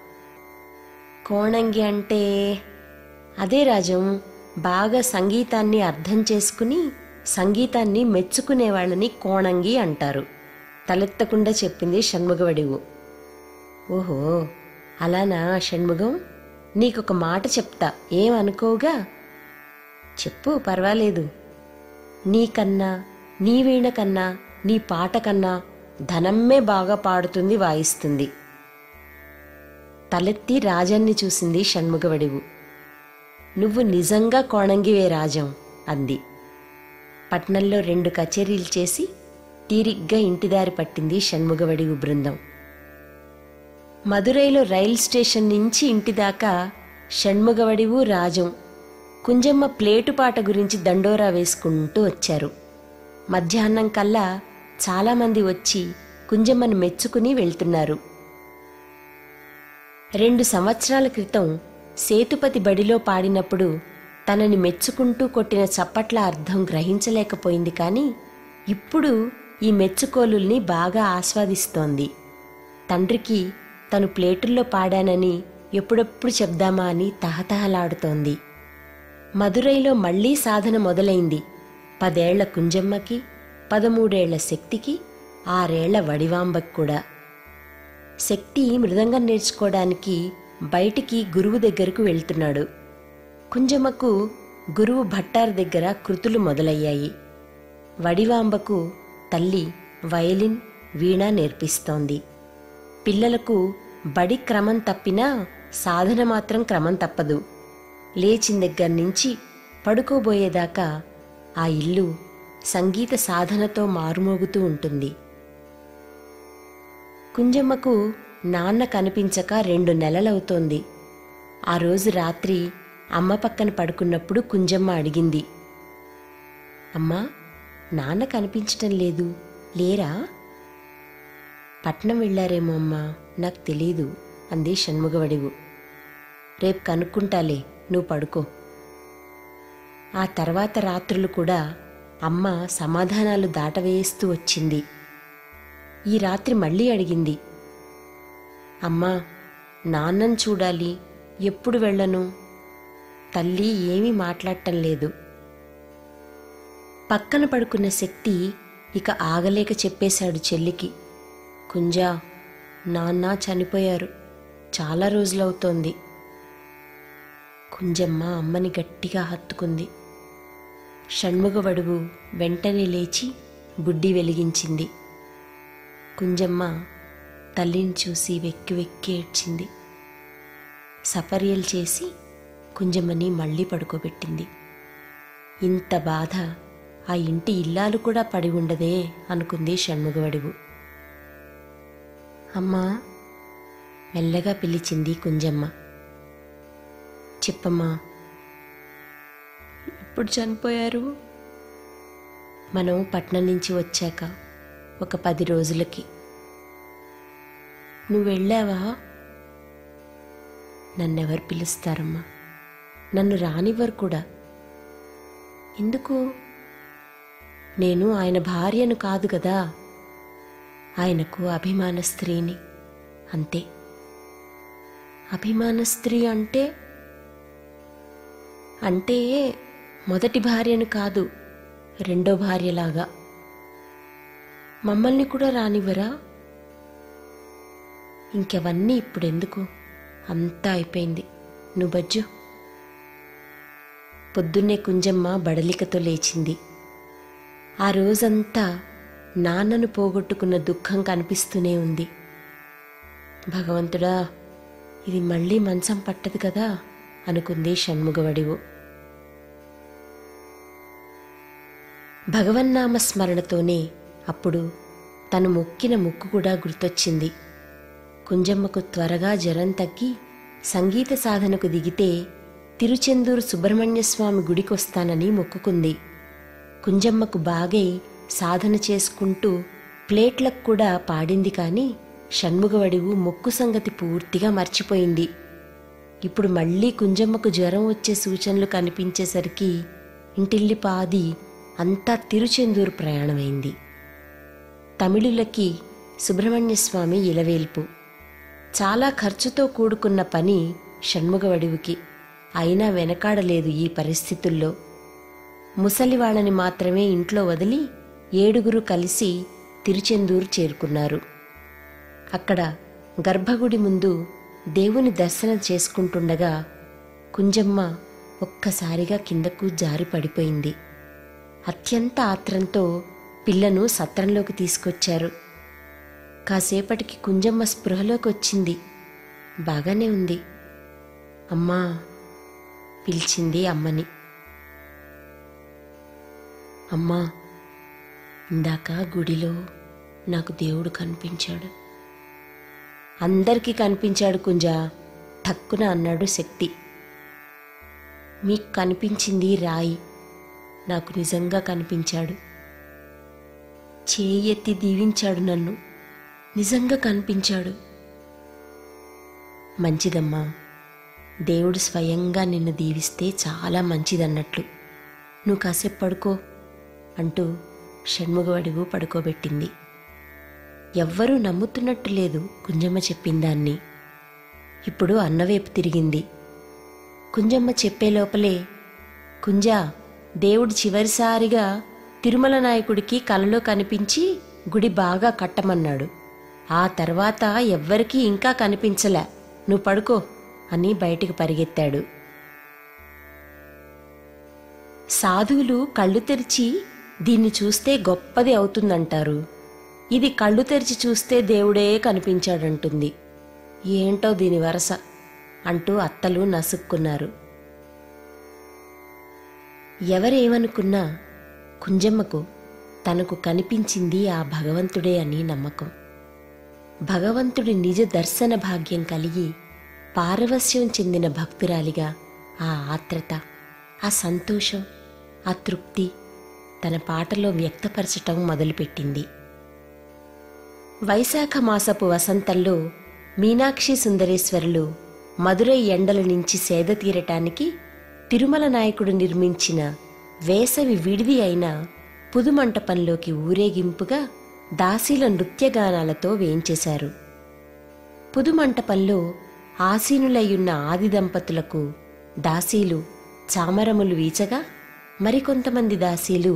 కోణంగి అంటే అదే రాజం బాగా సంగీతాన్ని అర్థం చేసుకుని సంగీతాన్ని మెచ్చుకునే వాళ్ళని కోణంగి అంటారు తలెత్తకుండా చెప్పింది షణ్ముగవడివు ఓహో అలానా షణ్ముగం నీకొక మాట చెప్తా ఏమనుకోగా చెప్పు పర్వాలేదు నీకన్నా నీ వీణ కన్నా నీ పాట కన్నా ధనమ్మే బాగా పాడుతుంది వాయిస్తుంది తలెత్తి రాజాన్ని చూసింది షణ్ముగవడివు నువ్వు నిజంగా కోణంగివే రాజం అంది పట్నంలో రెండు కచేరీలు చేసి తీరిగ్గా ఇంటిదారి పట్టింది షణ్ముగవడివు బృందం మదురైలో రైల్ స్టేషన్ నుంచి ఇంటి దాకా షణ్ముగవడివు రాజం కుంజమ్మ ప్లేటు పాట గురించి దండోరా వేసుకుంటూ వచ్చారు మధ్యాహ్నం కల్లా చాలామంది వచ్చి కుంజమ్మను మెచ్చుకుని వెళ్తున్నారు రెండు సంవత్సరాల క్రితం సేతుపతి బడిలో పాడినప్పుడు తనని మెచ్చుకుంటూ కొట్టిన చప్పట్ల అర్థం గ్రహించలేకపోయింది కానీ ఇప్పుడు ఈ మెచ్చుకోలుల్ని బాగా ఆస్వాదిస్తోంది తండ్రికి తను ప్లేటుల్లో పాడానని ఎప్పుడెప్పుడు చెప్దామా అని తహతహలాడుతోంది మదురైలో మళ్లీ సాధన మొదలైంది పదేళ్ల కుంజమ్మకి పదమూడేళ్ల శక్తికి ఆరేళ్ల వడివాంబకి కూడా శక్తి మృదంగం నేర్చుకోవడానికి బయటికి గురువు దగ్గరకు వెళ్తున్నాడు కుంజమ్మకు గురువు భట్టార్ దగ్గర కృతులు మొదలయ్యాయి వడివాంబకు తల్లి వయలిన్ వీణ నేర్పిస్తోంది పిల్లలకు బడి క్రమం తప్పినా సాధన మాత్రం క్రమం తప్పదు లేచిన దగ్గర నుంచి పడుకోబోయేదాకా ఆ ఇల్లు సంగీత సాధనతో మారుమోగుతూ ఉంటుంది కుంజమ్మకు నాన్న కనిపించక రెండు నెలలవుతోంది ఆ రోజు రాత్రి అమ్మ పక్కన పడుకున్నప్పుడు కుంజమ్మ అడిగింది అమ్మా నాన్న కనిపించటం లేదు లేరా పట్నం వెళ్ళారేమో అమ్మా నాకు తెలీదు అంది షణ్ముగవడివు రేపు కనుక్కుంటాలే నువ్వు పడుకో ఆ తర్వాత రాత్రులు కూడా అమ్మ సమాధానాలు దాటవేస్తూ వచ్చింది ఈ రాత్రి మళ్ళీ అడిగింది అమ్మా నాన్నను చూడాలి ఎప్పుడు వెళ్ళను తల్లి ఏమీ మాట్లాడటం లేదు పక్కన పడుకున్న శక్తి ఇక ఆగలేక చెప్పేశాడు చెల్లికి కుంజా నాన్న చనిపోయారు చాలా రోజులవుతోంది కుంజమ్మ అమ్మని గట్టిగా హత్తుకుంది షణ్ముగవడువు వెంటనే లేచి బుడ్డి వెలిగించింది కుంజమ్మ తల్లిని చూసి వెక్కి వెక్కి ఏడ్చింది సపర్యలు చేసి కుంజమ్మని మళ్ళీ పడుకోబెట్టింది ఇంత బాధ ఆ ఇంటి ఇల్లాలు కూడా పడి ఉండదే అనుకుంది షణ్ముగవడువు అమ్మా మెల్లగా పిలిచింది కుంజమ్మ చెప్పమ్మా ఎప్పుడు చనిపోయారు మనం పట్నం నుంచి వచ్చాక ఒక పది రోజులకి నువ్వు వెళ్ళావా నన్నెవరు పిలుస్తారమ్మా నన్ను రానివ్వరు కూడా ఎందుకు నేను ఆయన భార్యను కాదు కదా ఆయనకు అభిమాన స్త్రీని అంతే అభిమాన స్త్రీ అంటే అంటే మొదటి భార్యను కాదు రెండో భార్యలాగా మమ్మల్ని కూడా రానివ్వరా ఇంకెవన్నీ ఇప్పుడెందుకు అంతా అయిపోయింది నువ్వు బజ్జు పొద్దున్నే కుంజమ్మ బడలికతో లేచింది ఆ రోజంతా నాన్నను పోగొట్టుకున్న దుఃఖం కనిపిస్తూనే ఉంది భగవంతుడా ఇది మళ్ళీ మంచం పట్టదు కదా అనుకుంది షణ్ముగవడివు భగవన్నామ స్మరణతోనే అప్పుడు తను మొక్కిన ముక్కు కూడా గుర్తొచ్చింది కుంజమ్మకు త్వరగా జ్వరం తగ్గి సంగీత సాధనకు దిగితే తిరుచెందూరు సుబ్రహ్మణ్యస్వామి గుడికొస్తానని మొక్కుకుంది కుంజమ్మకు బాగై సాధన చేసుకుంటూ ప్లేట్లకు కూడా పాడింది కాని షణ్ముగవడివు మొక్కు సంగతి పూర్తిగా మర్చిపోయింది ఇప్పుడు మళ్ళీ కుంజమ్మకు జ్వరం వచ్చే సూచనలు కనిపించేసరికి ఇంటిల్లి పాది అంతా తిరుచెందూరు ప్రయాణమైంది తమిళులకి సుబ్రహ్మణ్యస్వామి ఇలవేల్పు చాలా ఖర్చుతో కూడుకున్న పని షణ్ముగవడివుకి అయినా వెనకాడలేదు ఈ పరిస్థితుల్లో ముసలివాళ్ళని మాత్రమే ఇంట్లో వదిలి ఏడుగురు కలిసి తిరుచెందూరు చేరుకున్నారు అక్కడ గర్భగుడి ముందు దేవుని దర్శనం చేసుకుంటుండగా కుంజమ్మ ఒక్కసారిగా కిందకు జారి పడిపోయింది అత్యంత ఆత్రంతో పిల్లను సత్రంలోకి తీసుకొచ్చారు కాసేపటికి కుంజమ్మ స్పృహలోకి వచ్చింది బాగానే ఉంది అమ్మా పిలిచింది అమ్మని అమ్మా ఇందాక గుడిలో నాకు దేవుడు కనిపించాడు అందరికీ కనిపించాడు కుంజా ఠక్కున అన్నాడు శక్తి మీకు కనిపించింది రాయి నాకు నిజంగా కనిపించాడు చేయెత్తి దీవించాడు నన్ను నిజంగా కనిపించాడు మంచిదమ్మా దేవుడు స్వయంగా నిన్ను దీవిస్తే చాలా మంచిదన్నట్లు నువ్వు కాసేపు పడుకో అంటూ షణ్ముగవడివు పడుకోబెట్టింది ఎవ్వరూ నమ్ముతున్నట్టు లేదు కుంజమ్మ చెప్పిందాన్ని ఇప్పుడు అన్నవైపు తిరిగింది కుంజమ్మ చెప్పే లోపలే కుంజా దేవుడు చివరిసారిగా తిరుమల నాయకుడికి కలలో కనిపించి గుడి బాగా కట్టమన్నాడు ఆ తర్వాత ఎవ్వరికీ ఇంకా కనిపించలే నువ్వు పడుకో అని బయటికి పరిగెత్తాడు సాధువులు కళ్ళు తెరిచి దీన్ని చూస్తే గొప్పది అవుతుందంటారు ఇది కళ్ళు తెరిచి చూస్తే దేవుడే కనిపించాడంటుంది ఏంటో దీని వరస అంటూ అత్తలు నసుక్కున్నారు ఎవరేమనుకున్నా కుంజమ్మకు తనకు కనిపించింది ఆ భగవంతుడే అని నమ్మకం భగవంతుడి నిజ దర్శన భాగ్యం కలిగి పారవస్యం చెందిన భక్తురాలిగా ఆ ఆత్రత ఆ సంతోషం ఆ తృప్తి తన పాటలో వ్యక్తపరచటం మొదలుపెట్టింది వైశాఖ మాసపు వసంతంలో మీనాక్షి సుందరేశ్వరులు మదురై ఎండల నుంచి సేద తీరటానికి తిరుమల నాయకుడు నిర్మించిన వేసవి విడిది అయిన పుదుమంటపంలోకి ఊరేగింపుగా దాసీల నృత్యగానాలతో వేయించేశారు పుదుమంటపంలో ఆసీనులయ్యున్న ఆది దంపతులకు దాసీలు చామరములు వీచగా మరికొంతమంది దాసీలు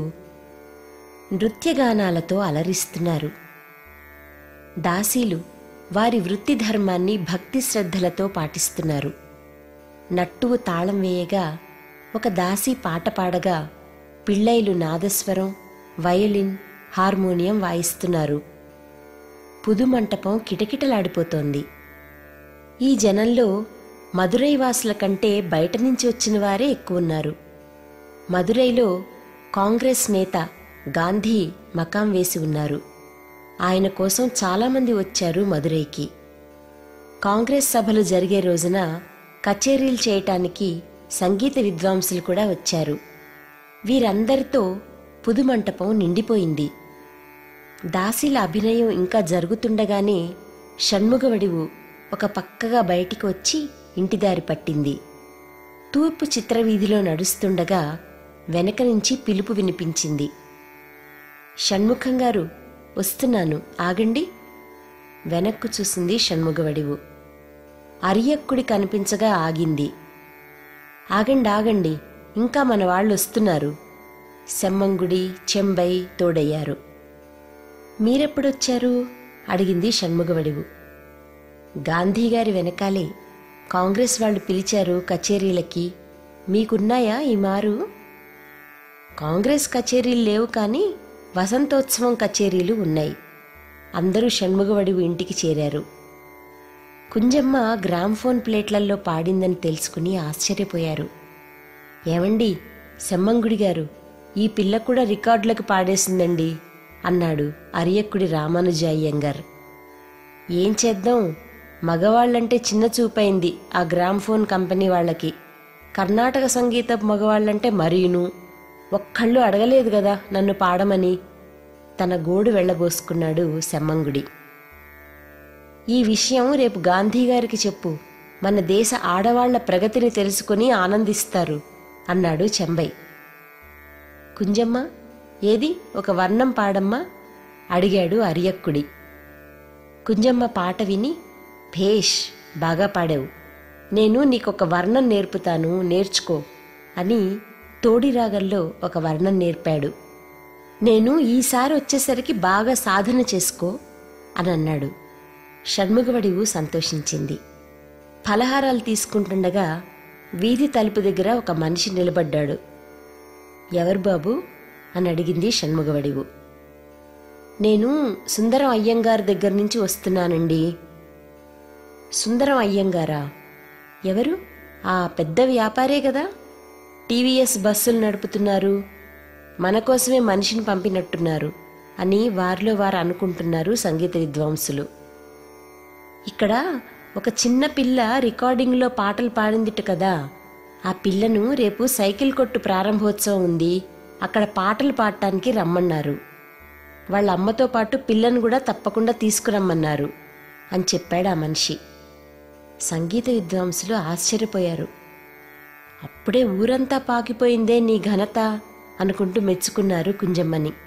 నృత్యగానాలతో అలరిస్తున్నారు దాసీలు వారి వృత్తి ధర్మాన్ని భక్తి శ్రద్ధలతో పాటిస్తున్నారు నట్టువు తాళం వేయగా ఒక దాసి పాట పాడగా పిళ్ళైలు నాదస్వరం వయలిన్ హార్మోనియం వాయిస్తున్నారు పుదుమంటపం కిటకిటలాడిపోతోంది ఈ జనంలో మదురై వాసుల కంటే బయట నుంచి వచ్చిన వారే ఎక్కువ ఉన్నారు మదురైలో కాంగ్రెస్ నేత గాంధీ మకాం వేసి ఉన్నారు ఆయన కోసం చాలామంది వచ్చారు మదురైకి కాంగ్రెస్ సభలు జరిగే రోజున కచేరీలు చేయటానికి సంగీత విద్వాంసులు కూడా వచ్చారు వీరందరితో పుదుమంటపం నిండిపోయింది దాసీల అభినయం ఇంకా జరుగుతుండగానే షణ్ముగవడివు ఒక పక్కగా బయటికి వచ్చి ఇంటిదారి పట్టింది తూర్పు చిత్రవీధిలో నడుస్తుండగా వెనక నుంచి పిలుపు వినిపించింది షణ్ముఖం గారు వస్తున్నాను ఆగండి వెనక్కు చూసింది షణ్ముగవడివు అరియక్కుడి కనిపించగా ఆగింది ఆగండి ఆగండి ఇంకా మన వాళ్ళు వస్తున్నారు సెమ్మంగుడి చెంబై తోడయ్యారు మీరెప్పుడొచ్చారు అడిగింది షణ్ముగవడివు గాంధీగారి వెనకాలే కాంగ్రెస్ వాళ్ళు పిలిచారు కచేరీలకి మీకున్నాయా ఈ మారు కాంగ్రెస్ కచేరీలు లేవు కానీ వసంతోత్సవం కచేరీలు ఉన్నాయి అందరూ షణ్ముగవడివు ఇంటికి చేరారు కుంజమ్మ గ్రామ్ఫోన్ ప్లేట్లలో పాడిందని తెలుసుకుని ఆశ్చర్యపోయారు ఏమండి సెమ్మంగుడి గారు ఈ పిల్ల కూడా రికార్డులకు పాడేసిందండి అన్నాడు అరియక్కుడి రామానుజాయ్యంగార్ ఏం చేద్దాం మగవాళ్ళంటే చిన్న చూపైంది ఆ గ్రామ్ఫోన్ కంపెనీ వాళ్ళకి కర్ణాటక సంగీతపు మగవాళ్ళంటే మరీను ఒక్కళ్ళు అడగలేదు కదా నన్ను పాడమని తన గోడు వెళ్ళబోసుకున్నాడు సెమ్మంగుడి ఈ విషయం రేపు గాంధీ గారికి చెప్పు మన దేశ ఆడవాళ్ల ప్రగతిని తెలుసుకుని ఆనందిస్తారు అన్నాడు చెంబై కుంజమ్మ ఏది ఒక వర్ణం పాడమ్మా అడిగాడు అరియక్కుడి కుంజమ్మ పాట విని భేష్ బాగా పాడావు నేను నీకొక వర్ణం నేర్పుతాను నేర్చుకో అని తోడి రాగంలో ఒక వర్ణం నేర్పాడు నేను ఈసారి వచ్చేసరికి బాగా సాధన చేసుకో అని అన్నాడు షణ్ముగవడివు సంతోషించింది ఫలహారాలు తీసుకుంటుండగా వీధి తలుపు దగ్గర ఒక మనిషి నిలబడ్డాడు ఎవరు బాబు అని అడిగింది షణ్ముగవడివు నేను సుందరం అయ్యంగారి దగ్గర నుంచి వస్తున్నానండి సుందరం అయ్యంగారా ఎవరు ఆ పెద్ద వ్యాపారే కదా టీవీఎస్ బస్సులు నడుపుతున్నారు మన కోసమే మనిషిని పంపినట్టున్నారు అని వారిలో వారు అనుకుంటున్నారు సంగీత విద్వాంసులు ఇక్కడ ఒక చిన్న పిల్ల రికార్డింగ్లో పాటలు పాడిందిట కదా ఆ పిల్లను రేపు సైకిల్ కొట్టు ప్రారంభోత్సవం ఉంది అక్కడ పాటలు పాడటానికి రమ్మన్నారు వాళ్ళ అమ్మతో పాటు పిల్లను కూడా తప్పకుండా తీసుకురమ్మన్నారు అని చెప్పాడు ఆ మనిషి సంగీత విద్వాంసులు ఆశ్చర్యపోయారు అప్పుడే ఊరంతా పాకిపోయిందే నీ ఘనత అనుకుంటూ మెచ్చుకున్నారు కుంజమ్మని